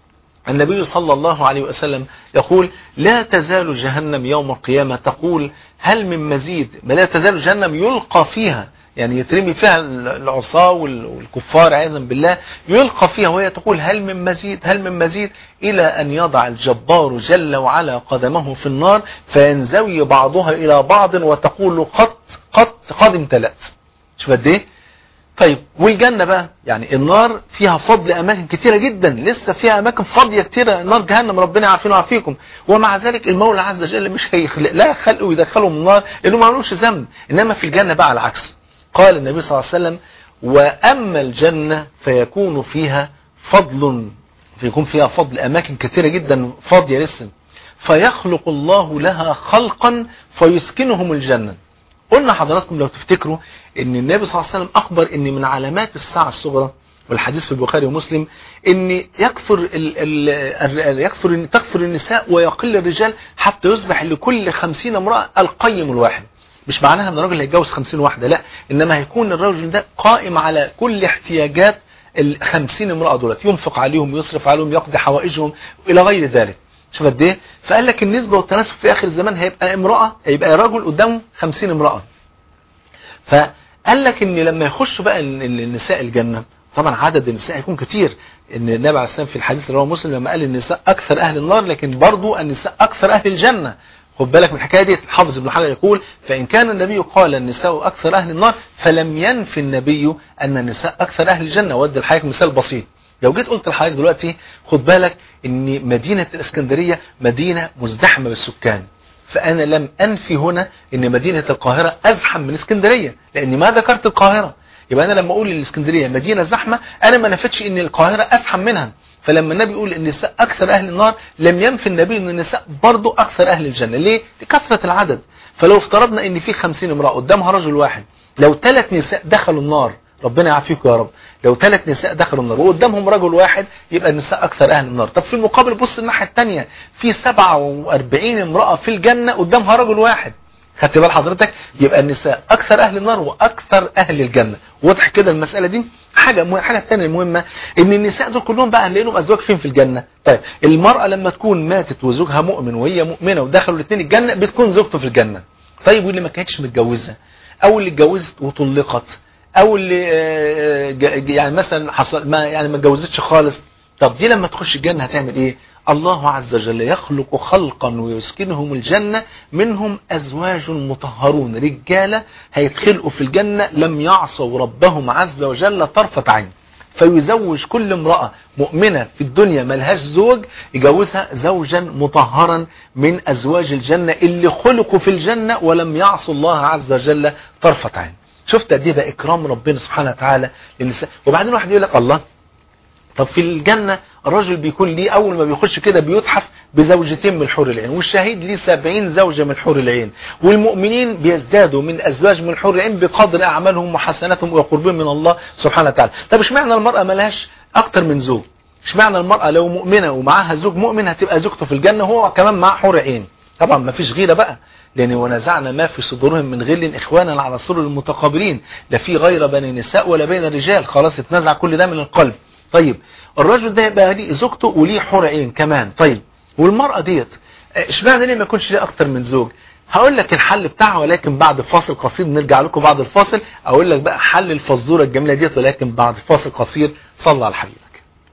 النبي صلى الله عليه وسلم يقول لا تزال جهنم يوم القيامة تقول هل من مزيد لا تزال جهنم يلقى فيها يعني يترمي فيها العصاة والكفار عياذا بالله يلقى فيها وهي تقول هل من مزيد هل من مزيد إلى أن يضع الجبار جل وعلا قدمه في النار فينزوي بعضها إلى بعض وتقول قط قط قد امتلأت شوف قد ايه طيب والجنة بقى يعني النار فيها فضل أماكن كتيرة جدا لسه فيها أماكن فاضية كتيرة نار جهنم ربنا يعافينا ويعافيكم ومع ذلك المولى عز وجل مش هيخلق لا خلقه ويدخلهم النار لأنه ما عملوش ذنب إنما في الجنة بقى على العكس قال النبي صلى الله عليه وسلم وأما الجنة فيكون فيها فضل فيكون فيها فضل أماكن كثيرة جدا فاضية لسه فيخلق الله لها خلقا فيسكنهم الجنة قلنا حضراتكم لو تفتكروا ان النبي صلى الله عليه وسلم أخبر ان من علامات الساعة الصغرى والحديث في البخاري ومسلم ان يكثر ال ال يكثر تكثر النساء ويقل الرجال حتى يصبح لكل خمسين امرأة القيم الواحد مش معناها ان الراجل هيتجوز 50 واحدة لا انما هيكون الرجل ده قائم على كل احتياجات ال 50 امرأة دولت ينفق عليهم يصرف عليهم يقضي حوائجهم الى غير ذلك شوف قد ايه فقال لك النسبة والتناسب في اخر الزمان هيبقى امرأة هيبقى رجل قدامه 50 امرأة قال لك ان لما يخشوا بقى ال- ال- النساء الجنة طبعا عدد النساء هيكون كتير ان النبي عليه السلام في الحديث اللي رواه مسلم لما قال النساء اكثر اهل النار لكن برضو النساء اكثر اهل الجنة خد بالك من الحكايه دي الحافظ ابن حجر يقول فان كان النبي قال النساء اكثر اهل النار فلم ينفي النبي ان النساء اكثر اهل الجنه ودي لحضرتك مثال بسيط لو جيت قلت لحضرتك دلوقتي خد بالك ان مدينه الاسكندريه مدينه مزدحمه بالسكان فانا لم انفي هنا ان مدينه القاهره ازحم من اسكندريه لاني ما ذكرت القاهره يبقى انا لما اقول الاسكندريه مدينه زحمه انا ما نفتش ان القاهره ازحم منها فلما النبي يقول النساء اكثر اهل النار لم ينفي النبي ان النساء برضو اكثر اهل الجنه ليه لكثره العدد فلو افترضنا ان في 50 امراه قدامها رجل واحد لو ثلاث نساء دخلوا النار ربنا يعافيكم يا رب لو ثلاث نساء دخلوا النار وقدامهم رجل واحد يبقى النساء اكثر اهل النار طب في المقابل بص الناحيه الثانيه في 47 امراه في الجنه قدامها رجل واحد خدت بال حضرتك يبقى النساء اكثر اهل النار واكثر اهل الجنه واضح كده المساله دي حاجه مه... حاجه ثانيه المهمه ان النساء دول كلهم بقى هنلاقي لهم ازواج فين في الجنه طيب المراه لما تكون ماتت وزوجها مؤمن وهي مؤمنه ودخلوا الاثنين الجنه بتكون زوجته في الجنه طيب واللي ما كانتش متجوزه او اللي اتجوزت وطلقت او اللي آه، ج- يعني مثلا حصل ما يعني ما اتجوزتش خالص طب دي لما تخش الجنه هتعمل ايه الله عز وجل يخلق خلقا ويسكنهم الجنة منهم أزواج مطهرون رجالة هيتخلقوا في الجنة لم يعصوا ربهم عز وجل طرفة عين فيزوج كل امرأة مؤمنة في الدنيا ملهاش زوج يجوزها زوجا مطهرا من أزواج الجنة اللي خلقوا في الجنة ولم يعصوا الله عز وجل طرفة عين شفت قد ايه بقى إكرام ربنا سبحانه وتعالى للنساء وبعدين واحد يقول لك الله طب في الجنة الرجل بيكون ليه أول ما بيخش كده بيتحف بزوجتين من حور العين والشهيد ليه سبعين زوجة من حور العين والمؤمنين بيزدادوا من أزواج من حور العين بقدر أعمالهم وحسناتهم وقربهم من الله سبحانه وتعالى طب اشمعنى المرأة ملهاش أكتر من زوج اشمعنى المرأة لو مؤمنة ومعاها زوج مؤمن هتبقى زوجته في الجنة هو كمان معاه حور عين طبعا ما فيش غيرة بقى لأن ونزعنا ما في صدورهم من غل إخوانا على سرر المتقابلين لا في غير بين النساء ولا بين الرجال خلاص اتنزع كل ده من القلب طيب الرجل ده يبقى ليه زوجته وليه حور عين كمان طيب والمرأة ديت اشمعنى ليه ما يكونش ليه اكتر من زوج هقول لك الحل بتاعها ولكن بعد فاصل قصير نرجع لكم بعد الفاصل اقول لك بقى حل الفزوره الجميله ديت ولكن بعد فاصل قصير صلى على حبيبك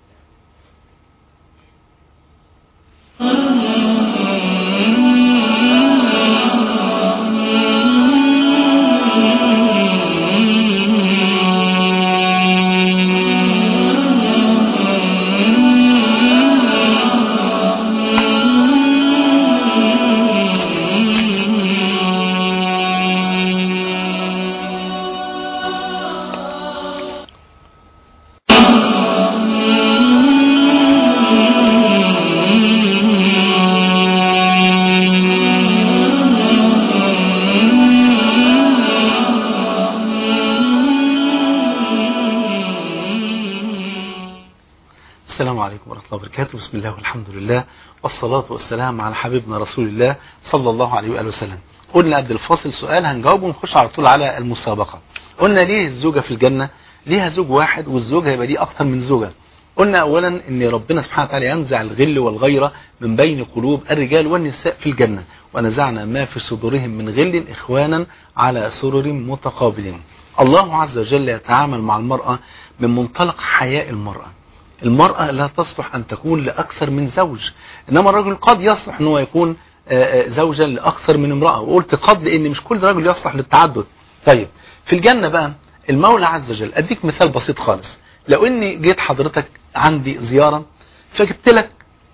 السلام عليكم ورحمة الله وبركاته بسم الله والحمد لله والصلاة والسلام على حبيبنا رسول الله صلى الله عليه وآله وسلم قلنا قبل الفاصل سؤال هنجاوبه ونخش على طول على المسابقة قلنا ليه الزوجة في الجنة ليها زوج واحد والزوج هيبقى ليه أكثر من زوجة قلنا أولا أن ربنا سبحانه وتعالى ينزع الغل والغيرة من بين قلوب الرجال والنساء في الجنة ونزعنا ما في صدورهم من غل إخوانا على سرر متقابلين الله عز وجل يتعامل مع المرأة من منطلق حياء المرأة المرأة لا تصلح أن تكون لأكثر من زوج إنما الرجل قد يصلح أنه يكون آه، آه، زوجا لأكثر من امرأة وقلت قد لأن مش كل رجل يصلح للتعدد طيب في الجنة بقى المولى عز وجل أديك مثال بسيط خالص لو إني جيت حضرتك عندي زيارة فجبت لك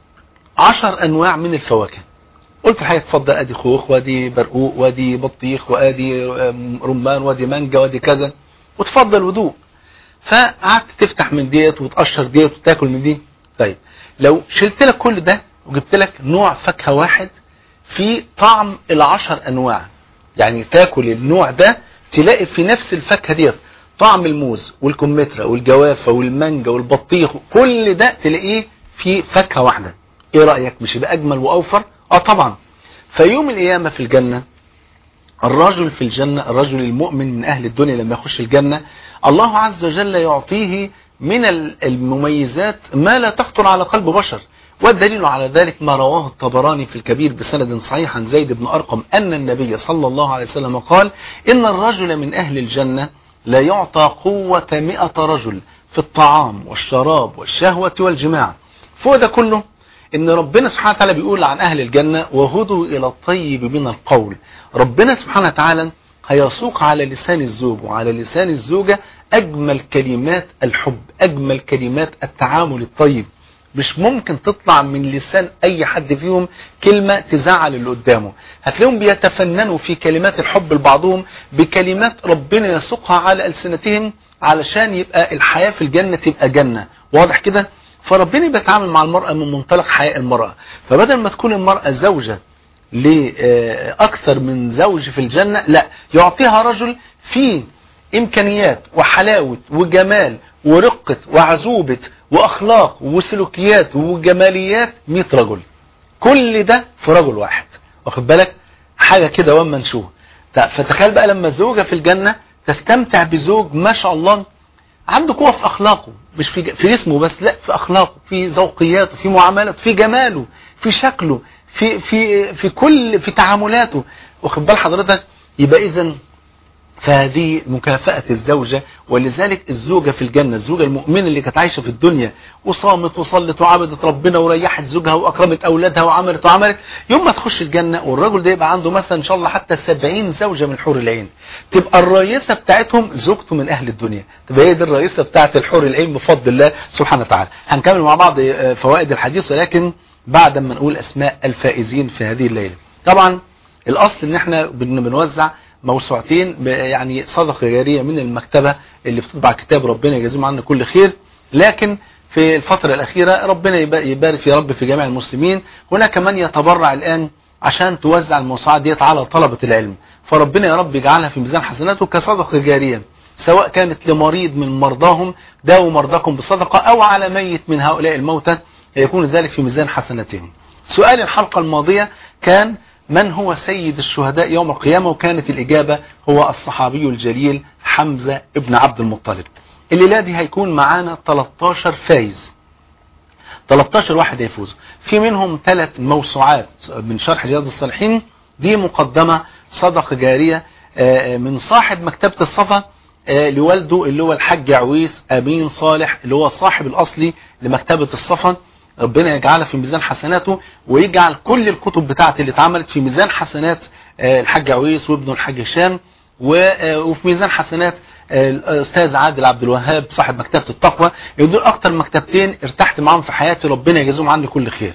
عشر أنواع من الفواكه قلت الحقيقة اتفضل ادي خوخ وادي برقوق وادي بطيخ وادي آم، رمان وادي مانجا وادي كذا وتفضل ودوق فقعدت تفتح من ديت وتقشر ديت وتاكل من دي طيب لو شلت لك كل ده وجبت لك نوع فاكهه واحد في طعم العشر انواع يعني تاكل النوع ده تلاقي في نفس الفاكهه ديت طعم الموز والكمثرى والجوافه والمانجا والبطيخ كل ده تلاقيه في فاكهه واحده ايه رايك مش يبقى اجمل واوفر اه طبعا فيوم القيامه في الجنه الرجل في الجنة الرجل المؤمن من أهل الدنيا لما يخش الجنة الله عز وجل يعطيه من ال- المميزات ما لا تخطر على قلب بشر والدليل على ذلك ما رواه الطبراني في الكبير بسند صحيح عن زيد بن أرقم أن النبي صلى الله عليه وسلم قال إن الرجل من أهل الجنة لا يعطى قوة مئة رجل في الطعام والشراب والشهوة والجماع فوق ده كله ان ربنا سبحانه وتعالى بيقول عن اهل الجنة وهدوا الى الطيب من القول ربنا سبحانه وتعالى هيسوق على لسان الزوج وعلى لسان الزوجة اجمل كلمات الحب اجمل كلمات التعامل الطيب مش ممكن تطلع من لسان اي حد فيهم كلمة تزعل اللي قدامه هتلاقيهم بيتفننوا في كلمات الحب لبعضهم بكلمات ربنا يسوقها على ألسنتهم علشان يبقى الحياة في الجنة تبقى جنة واضح كده فربنا بيتعامل مع المرأة من منطلق حياء المرأة فبدل ما تكون المرأة زوجة لأكثر من زوج في الجنة لا يعطيها رجل فيه إمكانيات وحلاوة وجمال ورقة وعزوبة وأخلاق وسلوكيات وجماليات 100 رجل كل ده في رجل واحد واخد بالك حاجة كده وما نشوف فتخيل بقى لما الزوجة في الجنة تستمتع بزوج ما شاء الله عنده قوة في أخلاقه مش في, في جسمه بس لا في أخلاقه في ذوقياته في معاملاته في جماله في شكله في في في كل في تعاملاته واخد بال حضرتك يبقى إذا فهذه مكافأة الزوجة ولذلك الزوجة في الجنة الزوجة المؤمنة اللي كانت عايشة في الدنيا وصامت وصلت وعبدت ربنا وريحت زوجها وأكرمت أولادها وعملت وعملت يوم ما تخش الجنة والرجل ده يبقى عنده مثلا إن شاء الله حتى 70 زوجة من حور العين تبقى الرئيسة بتاعتهم زوجته من أهل الدنيا تبقى هي دي الرئيسة بتاعت الحور العين بفضل الله سبحانه وتعالى هنكمل مع بعض فوائد الحديث ولكن بعد ما نقول أسماء الفائزين في هذه الليلة طبعا الأصل إن احنا بنوزع موسوعتين يعني صدقة جارية من المكتبة اللي بتطبع كتاب ربنا يجازيهم عنا كل خير لكن في الفترة الأخيرة ربنا يبارك في رب في جميع المسلمين هناك من يتبرع الآن عشان توزع الموسوعات ديت على طلبة العلم فربنا يا رب يجعلها في ميزان حسناته كصدقة جارية سواء كانت لمريض من مرضاهم داووا مرضاكم بصدقة أو على ميت من هؤلاء الموتى يكون ذلك في ميزان حسناتهم سؤال الحلقة الماضية كان من هو سيد الشهداء يوم القيامة وكانت الإجابة هو الصحابي الجليل حمزة ابن عبد المطلب الليلة دي هيكون معانا 13 فايز 13 واحد هيفوز في منهم ثلاث موسوعات من شرح رياض الصالحين دي مقدمة صدقة جارية من صاحب مكتبة الصفا لوالده اللي هو الحاج عويس أمين صالح اللي هو الصاحب الأصلي لمكتبة الصفا ربنا يجعلها في ميزان حسناته ويجعل كل الكتب بتاعته اللي اتعملت في ميزان حسنات الحاج عويس وابنه الحاج هشام وفي ميزان حسنات الاستاذ عادل عبد الوهاب صاحب مكتبه التقوى دول اكتر مكتبتين ارتحت معاهم في حياتي ربنا يجازيهم عني كل خير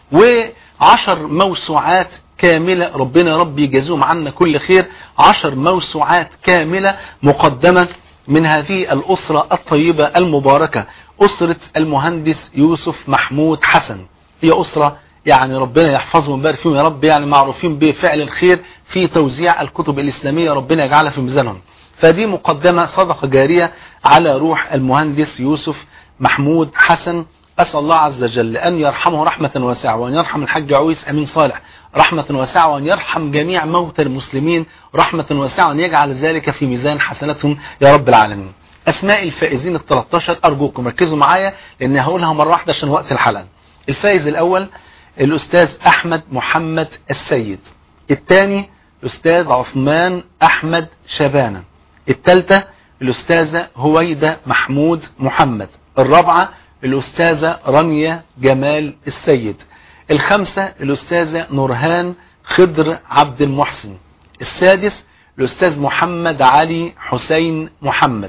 وعشر موسوعات كاملة ربنا يا رب يجازيهم عنا كل خير عشر موسوعات كاملة مقدمة من هذه الأسرة الطيبة المباركة أسرة المهندس يوسف محمود حسن هي أسرة يعني ربنا يحفظهم ويبارك فيهم يا رب يعني معروفين بفعل الخير في توزيع الكتب الإسلامية ربنا يجعلها في ميزانهم فدي مقدمة صدقة جارية على روح المهندس يوسف محمود حسن أسأل الله عز وجل أن يرحمه رحمة واسعة وأن يرحم الحاج عويس أمين صالح رحمة واسعة وأن يرحم جميع موتى المسلمين رحمة واسعة وأن يجعل ذلك في ميزان حسناتهم يا رب العالمين أسماء الفائزين ال 13 أرجوكم ركزوا معايا لأن هقولها مرة واحدة عشان وقت الحلقة الفائز الأول الأستاذ أحمد محمد السيد الثاني الأستاذ عثمان أحمد شبانة الثالثة الأستاذة هويدة محمود محمد الرابعة الأستاذة رانيا جمال السيد الخمسة الأستاذة نورهان خضر عبد المحسن السادس الأستاذ محمد علي حسين محمد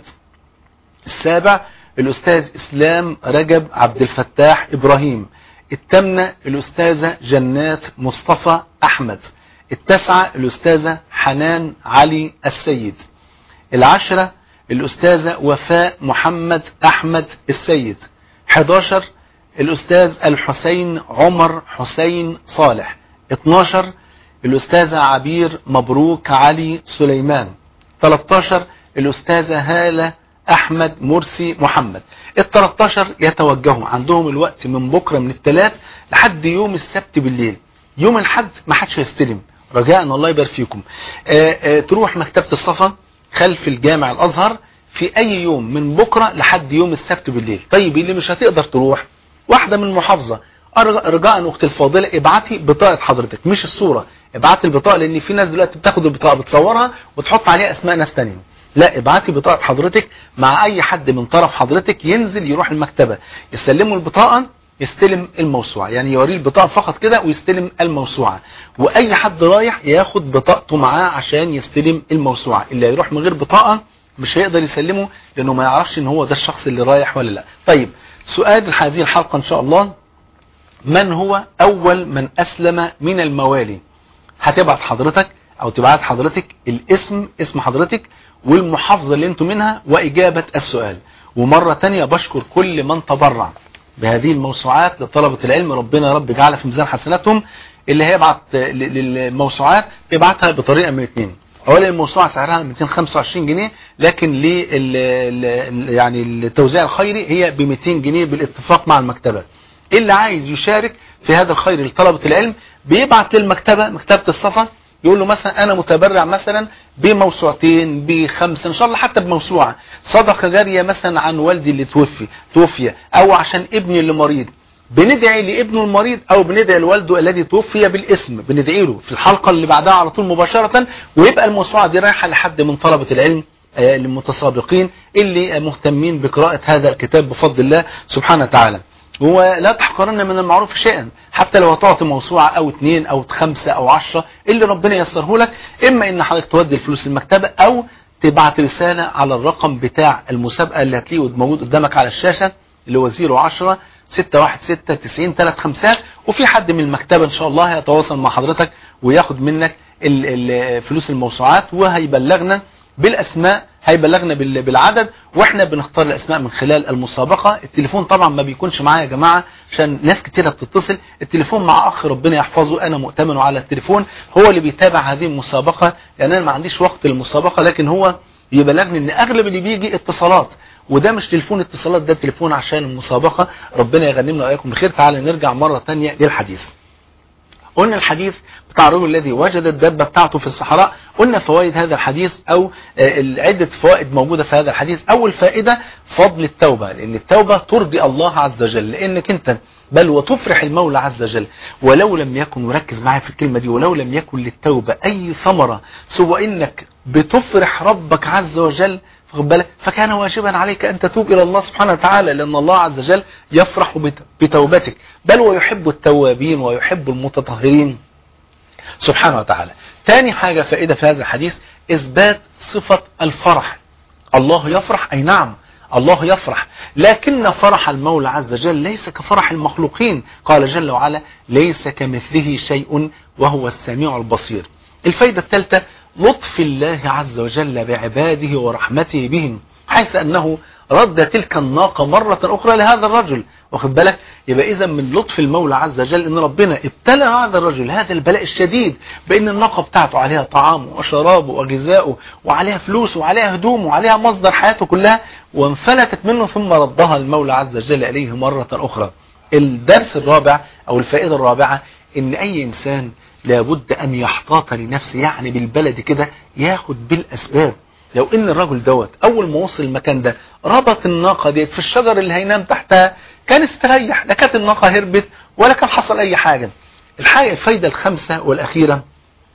السابع الأستاذ إسلام رجب عبد الفتاح إبراهيم الثامنة الأستاذة جنات مصطفى أحمد التاسعة الأستاذة حنان علي السيد العشرة الأستاذة وفاء محمد أحمد السيد 11 الأستاذ الحسين عمر حسين صالح 12 الأستاذة عبير مبروك علي سليمان 13 الأستاذة هالة أحمد مرسي محمد ال 13 يتوجهوا عندهم الوقت من بكرة من الثلاث لحد يوم السبت بالليل يوم الحد ما حدش هيستلم رجاء الله يبارك فيكم آآ آآ تروح مكتبة الصفا خلف الجامع الأزهر في أي يوم من بكرة لحد يوم السبت بالليل طيب اللي مش هتقدر تروح واحدة من المحافظة رجاء أختي الفاضلة ابعتي بطاقة حضرتك مش الصورة ابعتي البطاقة لأن في ناس دلوقتي بتاخد البطاقة بتصورها وتحط عليها أسماء ناس تانيين لا ابعتي بطاقة حضرتك مع اي حد من طرف حضرتك ينزل يروح المكتبة يسلموا البطاقة يستلم الموسوعة يعني يوريه البطاقة فقط كده ويستلم الموسوعة واي حد رايح ياخد بطاقته معاه عشان يستلم الموسوعة اللي هيروح من غير بطاقة مش هيقدر يسلمه لانه ما يعرفش ان هو ده الشخص اللي رايح ولا لا طيب سؤال هذه الحلقة ان شاء الله من هو اول من اسلم من الموالي هتبعت حضرتك او تبعت حضرتك الاسم اسم حضرتك والمحافظة اللي انتم منها واجابة السؤال ومرة تانية بشكر كل من تبرع بهذه الموسوعات لطلبة العلم ربنا يا رب يجعلها في ميزان حسناتهم اللي هيبعت للموسوعات بيبعتها بطريقة من اثنين اولا الموسوعة سعرها 225 جنيه لكن لل يعني التوزيع الخيري هي ب 200 جنيه بالاتفاق مع المكتبة اللي عايز يشارك في هذا الخير لطلبة العلم بيبعت للمكتبة مكتبة الصفا يقول له مثلا انا متبرع مثلا بموسوعتين بخمسة ان شاء الله حتى بموسوعة صدقة جارية مثلا عن والدي اللي توفي توفي او عشان ابني اللي مريض بندعي لابنه المريض او بندعي لوالده الذي توفي بالاسم بندعي له في الحلقة اللي بعدها على طول مباشرة ويبقى الموسوعة دي رايحة لحد من طلبة العلم المتسابقين اللي مهتمين بقراءة هذا الكتاب بفضل الله سبحانه وتعالى ولا تحقرن من المعروف شيئا حتى لو هتعطي موسوعة او اتنين او خمسة او عشرة اللي ربنا يسره لك اما ان حضرتك تودي الفلوس المكتبة او تبعت رسالة على الرقم بتاع المسابقة اللي هتلاقيه موجود قدامك على الشاشة اللي هو 010 616 90 35 وفي حد من المكتبة ان شاء الله هيتواصل مع حضرتك وياخد منك فلوس الموسوعات وهيبلغنا بالاسماء هيبلغنا بالعدد واحنا بنختار الاسماء من خلال المسابقة التليفون طبعا ما بيكونش معايا يا جماعة عشان ناس كتيرة بتتصل التليفون مع اخ ربنا يحفظه انا مؤتمن على التليفون هو اللي بيتابع هذه المسابقة لان انا ما عنديش وقت للمسابقة لكن هو يبلغني ان اغلب اللي بيجي اتصالات وده مش تليفون اتصالات ده تليفون عشان المسابقة ربنا يغنمنا واياكم بخير تعالى نرجع مرة تانية للحديث قلنا الحديث بتاع الرجل الذي وجد الدبة بتاعته في الصحراء قلنا فوائد هذا الحديث او عدة فوائد موجودة في هذا الحديث اول فائدة فضل التوبة لان التوبة ترضي الله عز وجل لانك انت بل وتفرح المولى عز وجل ولو لم يكن وركز معايا في الكلمة دي ولو لم يكن للتوبة اي ثمرة سوى انك بتفرح ربك عز وجل واخد بالك فكان واجبا عليك أن تتوب إلى الله سبحانه وتعالى لأن الله عز وجل يفرح بتوبتك بل ويحب التوابين ويحب المتطهرين سبحانه وتعالى تاني حاجة فائدة في هذا الحديث إثبات صفة الفرح الله يفرح أي نعم الله يفرح لكن فرح المولى عز وجل ليس كفرح المخلوقين قال جل وعلا ليس كمثله شيء وهو السميع البصير الفايدة الثالثة لطف الله عز وجل بعباده ورحمته بهم حيث أنه رد تلك الناقة مرة أخرى لهذا الرجل واخد بالك يبقى إذا من لطف المولى عز وجل أن ربنا ابتلى هذا الرجل هذا البلاء الشديد بأن الناقة بتاعته عليها طعامه وشرابه وغذاؤه وعليها فلوس وعليها هدوم وعليها مصدر حياته كلها وانفلتت منه ثم ردها المولى عز وجل إليه مرة أخرى الدرس الرابع أو الفائدة الرابعة أن أي إنسان لابد أن يحتاط لنفسه يعني بالبلد كده ياخد بالأسباب لو ان الرجل دوت اول ما وصل المكان ده ربط الناقة ديت في الشجر اللي هينام تحتها كان استريح لا كانت الناقة هربت ولا كان حصل اي حاجة الحاجة الفايدة الخامسة والاخيرة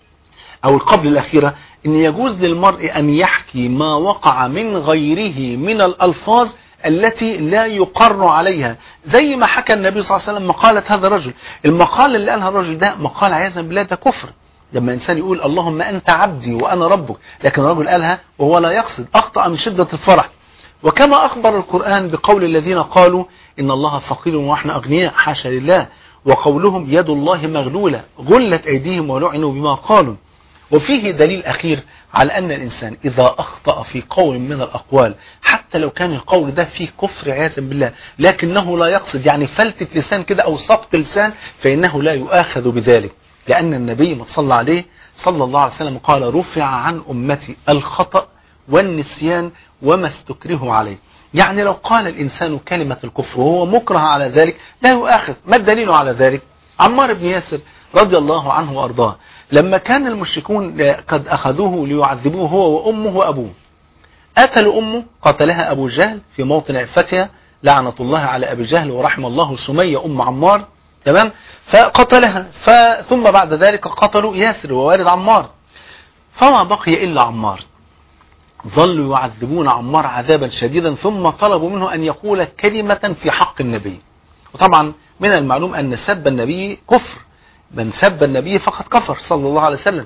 او القبل الاخيرة ان يجوز للمرء ان يحكي ما وقع من غيره من الالفاظ التي لا يقر عليها زي ما حكى النبي صلى الله عليه وسلم مقالة هذا الرجل المقال اللي قالها الرجل ده مقال عياذا بالله ده كفر لما إنسان يقول اللهم أنت عبدي وأنا ربك لكن الرجل قالها وهو لا يقصد أخطأ من شدة الفرح وكما أخبر القرآن بقول الذين قالوا إن الله فقير ونحن أغنياء حاشا لله وقولهم يد الله مغلولة غلت أيديهم ولعنوا بما قالوا وفيه دليل أخير على أن الإنسان إذا أخطأ في قول من الأقوال حتى لو كان القول ده فيه كفر عياذا بالله لكنه لا يقصد يعني فلتة لسان كده أو سقط لسان فإنه لا يؤاخذ بذلك لأن النبي ما صلى عليه صلى الله عليه وسلم قال رفع عن أمتي الخطأ والنسيان وما استكره عليه يعني لو قال الإنسان كلمة الكفر وهو مكره على ذلك لا يؤاخذ ما الدليل على ذلك عمار بن ياسر رضي الله عنه وأرضاه لما كان المشركون قد أخذوه ليعذبوه هو وأمه وأبوه قتلوا أمه قتلها أبو جهل في موطن عفتها لعنة الله على أبي جهل ورحم الله سمية أم عمار تمام فقتلها ثم بعد ذلك قتلوا ياسر ووالد عمار فما بقي إلا عمار ظلوا يعذبون عمار عذابا شديدا ثم طلبوا منه أن يقول كلمة في حق النبي وطبعا من المعلوم أن سب النبي كفر من سب النبي فقد كفر صلى الله عليه وسلم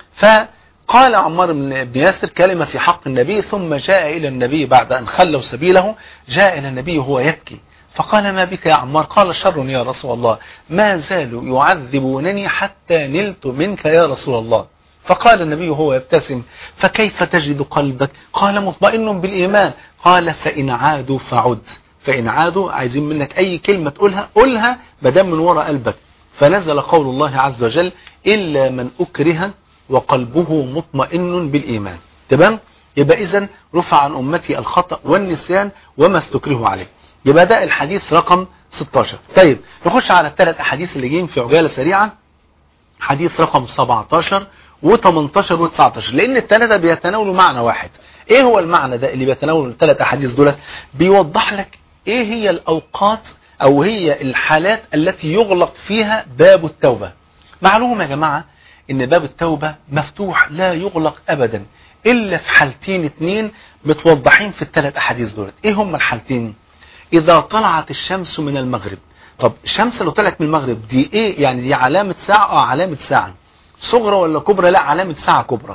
فقال عمار بن ياسر كلمة في حق النبي ثم جاء إلى النبي بعد أن خلوا سبيله جاء إلى النبي وهو يبكي فقال ما بك يا عمار قال شر يا رسول الله ما زالوا يعذبونني حتى نلت منك يا رسول الله فقال النبي وهو يبتسم فكيف تجد قلبك قال مطمئن بالإيمان قال فإن عادوا فعد فإن عادوا عايزين منك أي كلمة تقولها قولها بدم من وراء قلبك فنزل قول الله عز وجل إلا من أكره وقلبه مطمئن بالإيمان تمام يبقى إذن رفع عن أمتي الخطأ والنسيان وما استكرهوا عليه يبقى ده الحديث رقم 16 طيب نخش على الثلاث أحاديث اللي جايين في عجالة سريعة حديث رقم 17 و18 و19 لأن الثلاثة بيتناولوا معنى واحد ايه هو المعنى ده اللي بيتناول الثلاث أحاديث دولت بيوضح لك ايه هي الأوقات أو هي الحالات التي يغلق فيها باب التوبة معلوم يا جماعة ان باب التوبة مفتوح لا يغلق أبدا إلا في حالتين اتنين متوضحين في الثلاث أحاديث دولت ايه هم الحالتين إذا طلعت الشمس من المغرب طب الشمس لو طلعت من المغرب دي ايه يعني دي علامة ساعة اه علامة ساعة صغرى ولا كبرى لا علامة ساعة كبرى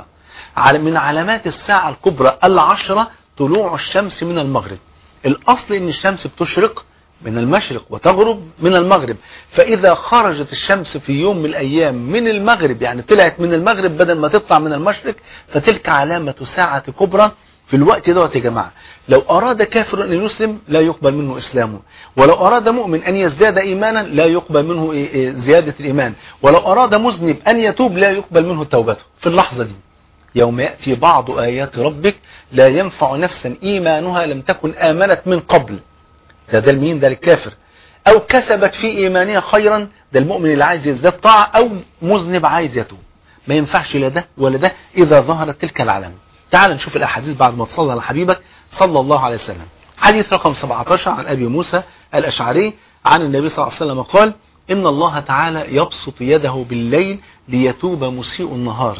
من علامات الساعة الكبرى العشرة طلوع الشمس من المغرب الأصل ان الشمس بتشرق من المشرق وتغرب من المغرب فإذا خرجت الشمس في يوم من الأيام من المغرب يعني طلعت من المغرب بدل ما تطلع من المشرق فتلك علامة ساعة كبرى في الوقت دوت يا جماعة لو أراد كافر أن يسلم لا يقبل منه إسلامه ولو أراد مؤمن أن يزداد إيمانا لا يقبل منه زيادة الإيمان ولو أراد مذنب أن يتوب لا يقبل منه توبته في اللحظة دي يوم يأتي بعض آيات ربك لا ينفع نفسا إيمانها لم تكن آمنت من قبل ده ده المين ده الكافر أو كسبت في إيمانها خيرا ده المؤمن اللي عايز يزداد طاعة أو مذنب عايز يتوب ما ينفعش لا ده ولا ده إذا ظهرت تلك العلامة تعال نشوف الأحاديث بعد ما تصلى على حبيبك صلى الله عليه وسلم حديث رقم 17 عن أبي موسى الأشعري عن النبي صلى الله عليه وسلم قال إن الله تعالى يبسط يده بالليل ليتوب مسيء النهار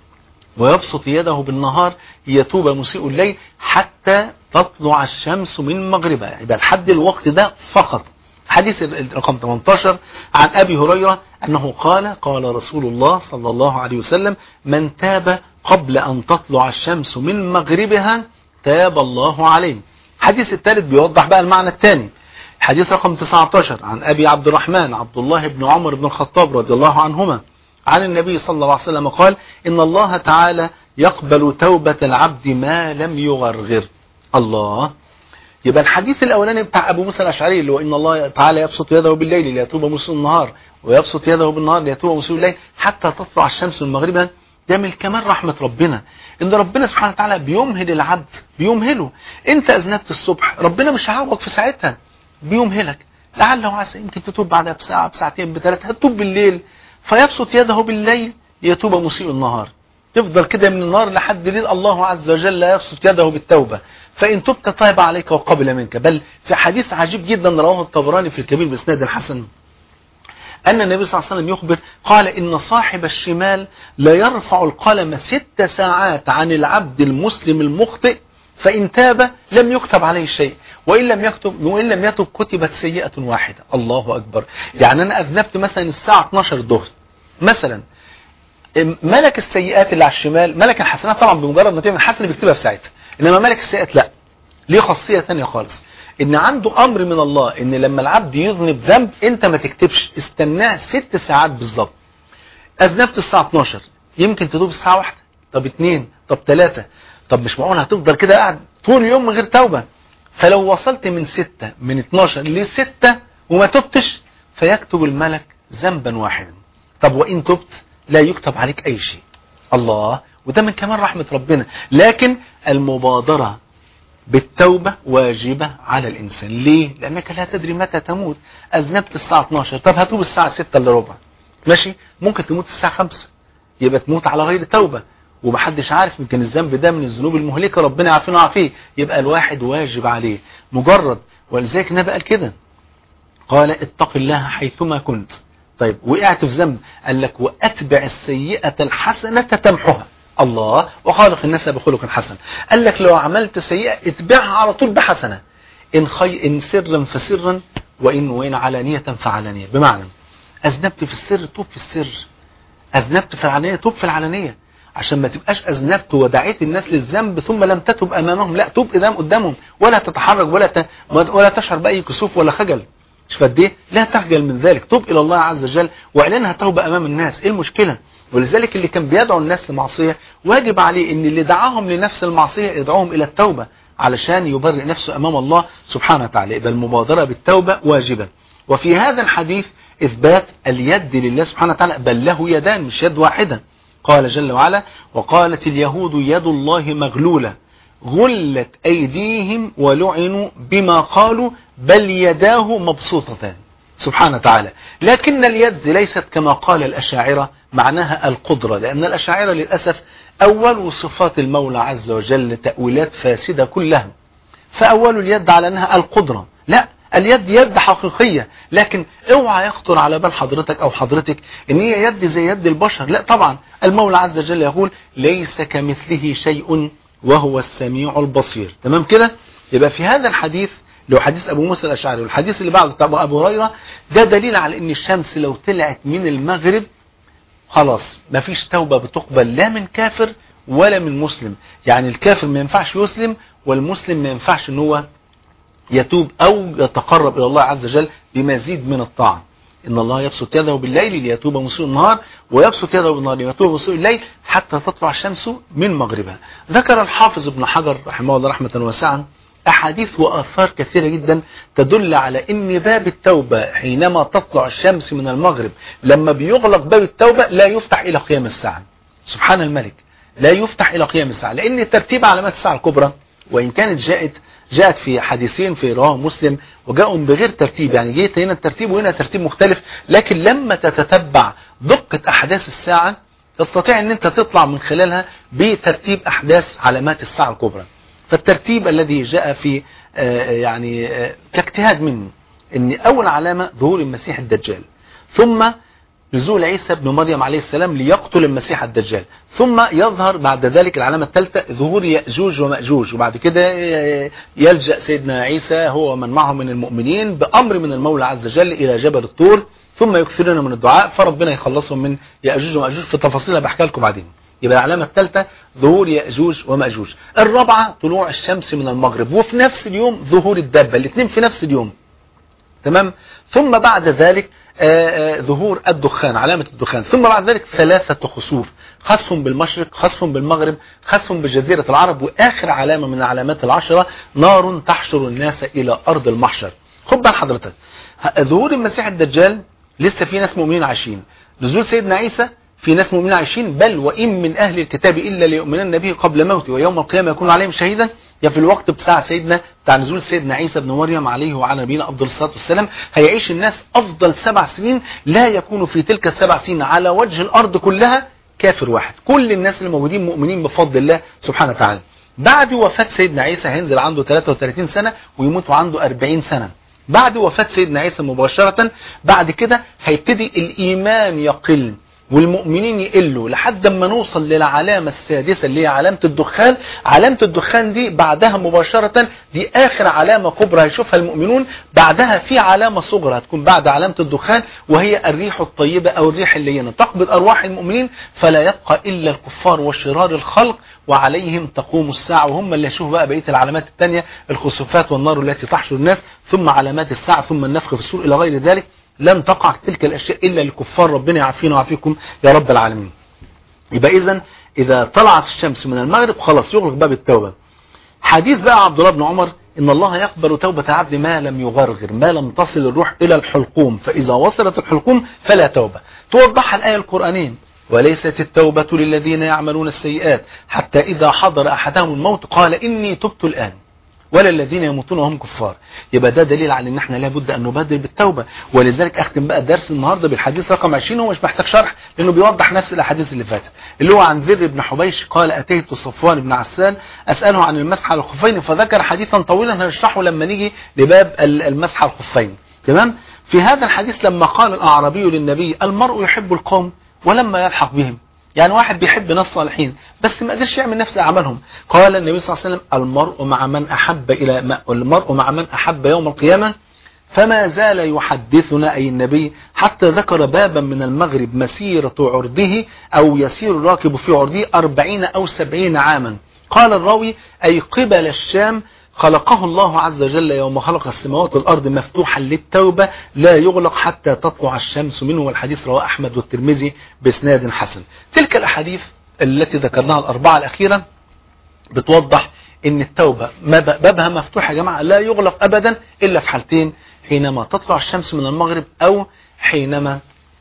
ويبسط يده بالنهار ليتوب مسيء الليل حتى تطلع الشمس من مغربها يبقى لحد الوقت ده فقط حديث رقم 18 عن أبي هريرة أنه قال قال رسول الله صلى الله عليه وسلم من تاب قبل أن تطلع الشمس من مغربها تاب الله عليه الحديث الثالث بيوضح بقى المعنى الثاني حديث رقم 19 عن أبي عبد الرحمن عبد الله بن عمر بن الخطاب رضي الله عنهما عن النبي صلى الله عليه وسلم قال إن الله تعالى يقبل توبة العبد ما لم يغرغر الله يبقى الحديث الأولاني بتاع أبو موسى الأشعري اللي هو إن الله تعالى يبسط يده بالليل ليتوب مسيء النهار ويبسط يده بالنهار ليتوب مسيء الليل حتى تطلع الشمس من مغربها ده من كمال رحمة ربنا ان ربنا سبحانه وتعالى بيمهل العبد بيمهله انت اذنبت الصبح ربنا مش هيعوضك في ساعتها بيمهلك لعله عسى يمكن تتوب بعدها بساعة بساعتين بثلاثة هتتوب بالليل فيبسط يده بالليل ليتوب مسيء النهار تفضل كده من النار لحد ليل الله عز وجل يبسط يده بالتوبة فإن تبت طيب عليك وقبل منك بل في حديث عجيب جدا رواه الطبراني في الكبير بإسناد الحسن أن النبي صلى الله عليه وسلم يخبر قال إن صاحب الشمال لا يرفع القلم ست ساعات عن العبد المسلم المخطئ فإن تاب لم يكتب عليه شيء وإن لم يكتب وإن لم يتب كتبت سيئة واحدة الله أكبر يعني أنا أذنبت مثلا الساعة 12 الظهر مثلا ملك السيئات اللي على الشمال ملك الحسنات طبعا بمجرد ما تعمل حسنه بيكتبها في ساعتها انما ملك السيئات لا ليه خاصيه ثانيه خالص ان عنده امر من الله ان لما العبد يذنب ذنب انت ما تكتبش استناه ست ساعات بالظبط اذنبت الساعه 12 يمكن تدوب الساعه واحدة طب اتنين طب ثلاثة طب مش معقول هتفضل كده قاعد طول اليوم من غير توبه فلو وصلت من ستة من 12 لستة وما تبتش فيكتب الملك ذنبا واحدا طب وان تبت لا يكتب عليك أي شيء الله وده من كمان رحمة ربنا لكن المبادرة بالتوبة واجبة على الإنسان ليه؟ لأنك لا تدري متى تموت أذنبت الساعة 12 طب هتوب الساعة 6 إلا ربع ماشي ممكن تموت الساعة 5 يبقى تموت على غير توبة ومحدش عارف يمكن الذنب ده من الذنوب المهلكة ربنا يعافينا ويعافيه يبقى الواحد واجب عليه مجرد ولذلك النبي قال كده قال اتق الله حيثما كنت طيب وقعت في ذنب قال لك واتبع السيئة الحسنة تمحها الله وخالق الناس بخلق حسن قال لك لو عملت سيئة اتبعها على طول بحسنة إن, خي... إن سرا فسرا وإن, وإن علانية فعلانية بمعنى أذنبت في السر توب في السر أذنبت في العلانية توب في العلانية عشان ما تبقاش أذنبت ودعيت الناس للذنب ثم لم تتب أمامهم لا توب قدام قدامهم ولا تتحرك ولا ت... ولا تشعر بأي كسوف ولا خجل شوف قد ايه لا تخجل من ذلك توب الى الله عز وجل واعلنها توبه امام الناس ايه المشكله ولذلك اللي كان بيدعو الناس لمعصيه واجب عليه ان اللي دعاهم لنفس المعصيه يدعوهم الى التوبه علشان يبرئ نفسه امام الله سبحانه وتعالى يبقى المبادره بالتوبه واجبه وفي هذا الحديث اثبات اليد لله سبحانه وتعالى بل له يدان مش يد واحده قال جل وعلا وقالت اليهود يد الله مغلوله غلت أيديهم ولعنوا بما قالوا بل يداه مبسوطتان سبحانه وتعالى لكن اليد ليست كما قال الأشاعرة معناها القدرة لأن الأشاعرة للأسف أول صفات المولى عز وجل تأويلات فاسدة كلها فأول اليد على أنها القدرة لا اليد يد حقيقية لكن اوعى يخطر على بال حضرتك او حضرتك ان هي يد زي يد البشر لا طبعا المولى عز وجل يقول ليس كمثله شيء وهو السميع البصير تمام كده يبقى في هذا الحديث لو حديث ابو موسى الاشعري والحديث اللي بعده بتاع ابو هريره ده دليل على ان الشمس لو طلعت من المغرب خلاص مفيش توبه بتقبل لا من كافر ولا من مسلم يعني الكافر ما ينفعش يسلم والمسلم ما ينفعش ان هو يتوب او يتقرب الى الله عز وجل بمزيد من الطاعه ان الله يبسط يده بالليل ليتوب مسيء النهار ويبسط يده بالنهار ليتوب مسيء الليل حتى تطلع الشمس من مغربها ذكر الحافظ ابن حجر رحمه الله رحمه واسعه أحاديث وآثار كثيرة جدا تدل على أن باب التوبة حينما تطلع الشمس من المغرب لما بيغلق باب التوبة لا يفتح إلى قيام الساعة سبحان الملك لا يفتح إلى قيام الساعة لأن ترتيب علامات الساعة الكبرى وإن كانت جاءت جاءت في حديثين في رواه مسلم وجاءوا بغير ترتيب يعني جيت هنا الترتيب وهنا ترتيب مختلف لكن لما تتتبع دقة أحداث الساعة تستطيع أن أنت تطلع من خلالها بترتيب أحداث علامات الساعة الكبرى فالترتيب الذي جاء في يعني كاجتهاد منه ان اول علامة ظهور المسيح الدجال ثم نزول عيسى بن مريم عليه السلام ليقتل المسيح الدجال ثم يظهر بعد ذلك العلامة الثالثة ظهور يأجوج ومأجوج وبعد كده يلجأ سيدنا عيسى هو ومن معه من المؤمنين بأمر من المولى عز وجل إلى جبل الطور ثم يكثرون من الدعاء فربنا يخلصهم من يأجوج ومأجوج في تفاصيلها بحكي لكم بعدين يبقى العلامة الثالثة ظهور يأجوج ومأجوج الرابعة طلوع الشمس من المغرب وفي نفس اليوم ظهور الدابة الاثنين في نفس اليوم تمام ثم بعد ذلك آآ آآ ظهور الدخان علامة الدخان ثم بعد ذلك ثلاثة خسوف خسف بالمشرق خسف بالمغرب خسف بجزيرة العرب وآخر علامة من علامات العشرة نار تحشر الناس إلى أرض المحشر خد بال حضرتك ظهور المسيح الدجال لسه في ناس مؤمنين عايشين نزول سيدنا عيسى في ناس مؤمنين عايشين بل وإن من أهل الكتاب إلا ليؤمنن به قبل موته ويوم القيامة يكون عليهم شهيدا يا في الوقت بتاع سيدنا بتاع نزول سيدنا عيسى بن مريم عليه وعلى نبينا أفضل الصلاة والسلام هيعيش الناس أفضل سبع سنين لا يكون في تلك السبع سنين على وجه الأرض كلها كافر واحد كل الناس الموجودين مؤمنين بفضل الله سبحانه وتعالى بعد وفاة سيدنا عيسى هينزل عنده 33 سنة ويموت عنده 40 سنة بعد وفاة سيدنا عيسى مباشرة بعد كده هيبتدي الإيمان يقل والمؤمنين يقلوا لحد ما نوصل للعلامة السادسة اللي هي علامة الدخان علامة الدخان دي بعدها مباشرة دي آخر علامة كبرى هيشوفها المؤمنون بعدها في علامة صغرى هتكون بعد علامة الدخان وهي الريح الطيبة أو الريح اللينة تقبض أرواح المؤمنين فلا يبقى إلا الكفار وشرار الخلق وعليهم تقوم الساعة وهم اللي يشوفوا بقى بقية العلامات الثانية الخسوفات والنار التي تحشر الناس ثم علامات الساعة ثم النفخ في السور إلى غير ذلك لن تقع تلك الأشياء إلا للكفار ربنا يعافينا ويعافيكم يا رب العالمين يبقى إذا إذا طلعت الشمس من المغرب خلاص يغلق باب التوبة حديث بقى عبد الله بن عمر إن الله يقبل توبة العبد ما لم يغرغر ما لم تصل الروح إلى الحلقوم فإذا وصلت الحلقوم فلا توبة توضحها الآية القرآنية وليست التوبة للذين يعملون السيئات حتى إذا حضر أحدهم الموت قال إني تبت الآن ولا الذين يموتون وهم كفار يبقى ده دليل على ان احنا لابد ان نبادر بالتوبه ولذلك اختم بقى درس النهارده بالحديث رقم 20 هو مش محتاج شرح لانه بيوضح نفس الاحاديث اللي فاتت اللي هو عن ذر بن حبيش قال اتيت صفوان بن عسال اساله عن المسح على الخفين فذكر حديثا طويلا هنشرحه لما نيجي لباب المسح على الخفين تمام في هذا الحديث لما قال الاعرابي للنبي المرء يحب القوم ولما يلحق بهم يعني واحد بيحب ناس صالحين بس ما قدرش يعمل نفس اعمالهم قال النبي صلى الله عليه وسلم المرء مع من احب الى المرء مع من احب يوم القيامه فما زال يحدثنا أي النبي حتى ذكر بابا من المغرب مسيرة عرضه أو يسير الراكب في عرضه أربعين أو سبعين عاما قال الراوي أي قبل الشام خلقه الله عز وجل يوم خلق السماوات والأرض مفتوحا للتوبة لا يغلق حتى تطلع الشمس منه والحديث رواه أحمد والترمذي بإسناد حسن تلك الأحاديث التي ذكرناها الأربعة الأخيرة بتوضح ان التوبة بابها مفتوح يا جماعة لا يغلق ابدا الا في حالتين حينما تطلع الشمس من المغرب او حينما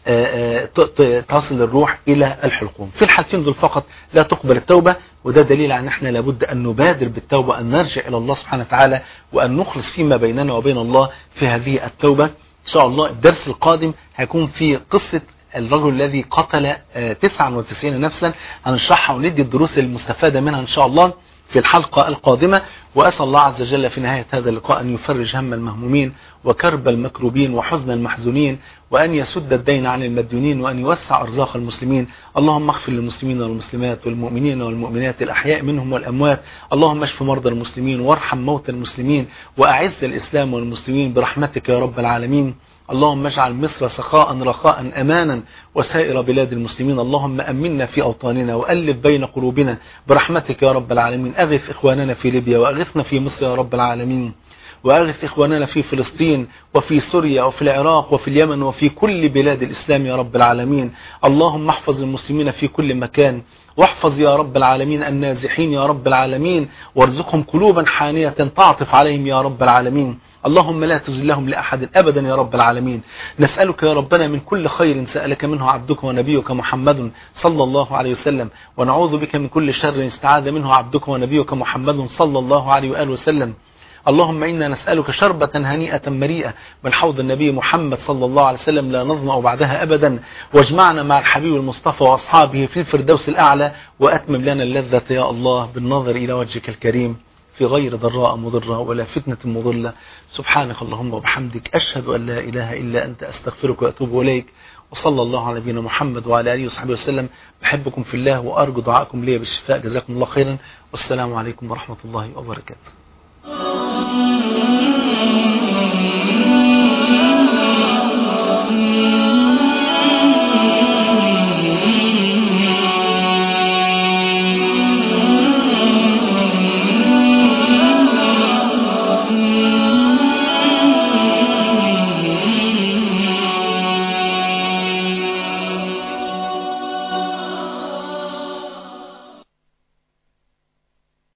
تصل الروح الى الحلقوم في الحالتين دول فقط لا تقبل التوبة وده دليل عن احنا لابد ان نبادر بالتوبة ان نرجع الى الله سبحانه وتعالى وان نخلص فيما بيننا وبين الله في هذه التوبة ان شاء الله الدرس القادم هيكون في قصة الرجل الذي قتل 99 نفسا هنشرحها وندي الدروس المستفادة منها ان شاء الله في الحلقة القادمة وأسأل الله عز وجل في نهاية هذا اللقاء أن يفرج هم المهمومين وكرب المكروبين وحزن المحزونين وأن يسد الدين عن المديونين وأن يوسع أرزاق المسلمين اللهم اغفر للمسلمين والمسلمات والمؤمنين والمؤمنات الأحياء منهم والأموات اللهم اشف مرضى المسلمين وارحم موتى المسلمين وأعز الإسلام والمسلمين برحمتك يا رب العالمين اللهم اجعل مصر سخاء رخاء أمانا وسائر بلاد المسلمين اللهم أمنا في أوطاننا وألف بين قلوبنا برحمتك يا رب العالمين أغث إخواننا في ليبيا وأغثنا في مصر يا رب العالمين وأغث إخواننا في فلسطين وفي سوريا وفي العراق وفي اليمن وفي كل بلاد الإسلام يا رب العالمين اللهم احفظ المسلمين في كل مكان واحفظ يا رب العالمين النازحين يا رب العالمين وارزقهم قلوبا حانية تعطف عليهم يا رب العالمين اللهم لا تزلهم لأحد أبدا يا رب العالمين نسألك يا ربنا من كل خير سألك منه عبدك ونبيك محمد صلى الله عليه وسلم ونعوذ بك من كل شر استعاذ منه عبدك ونبيك محمد صلى الله عليه وآله وسلم اللهم إنا نسألك شربة هنيئة مريئة من حوض النبي محمد صلى الله عليه وسلم لا نظمأ بعدها أبدا واجمعنا مع الحبيب المصطفى وأصحابه في الفردوس الأعلى وأتمم لنا اللذة يا الله بالنظر إلى وجهك الكريم في غير ضراء مضرة ولا فتنة مضلة سبحانك اللهم وبحمدك أشهد أن لا إله إلا أنت أستغفرك وأتوب إليك وصلى الله على نبينا محمد وعلى آله وصحبه وسلم بحبكم في الله وأرجو دعاءكم لي بالشفاء جزاكم الله خيرا والسلام عليكم ورحمة الله وبركاته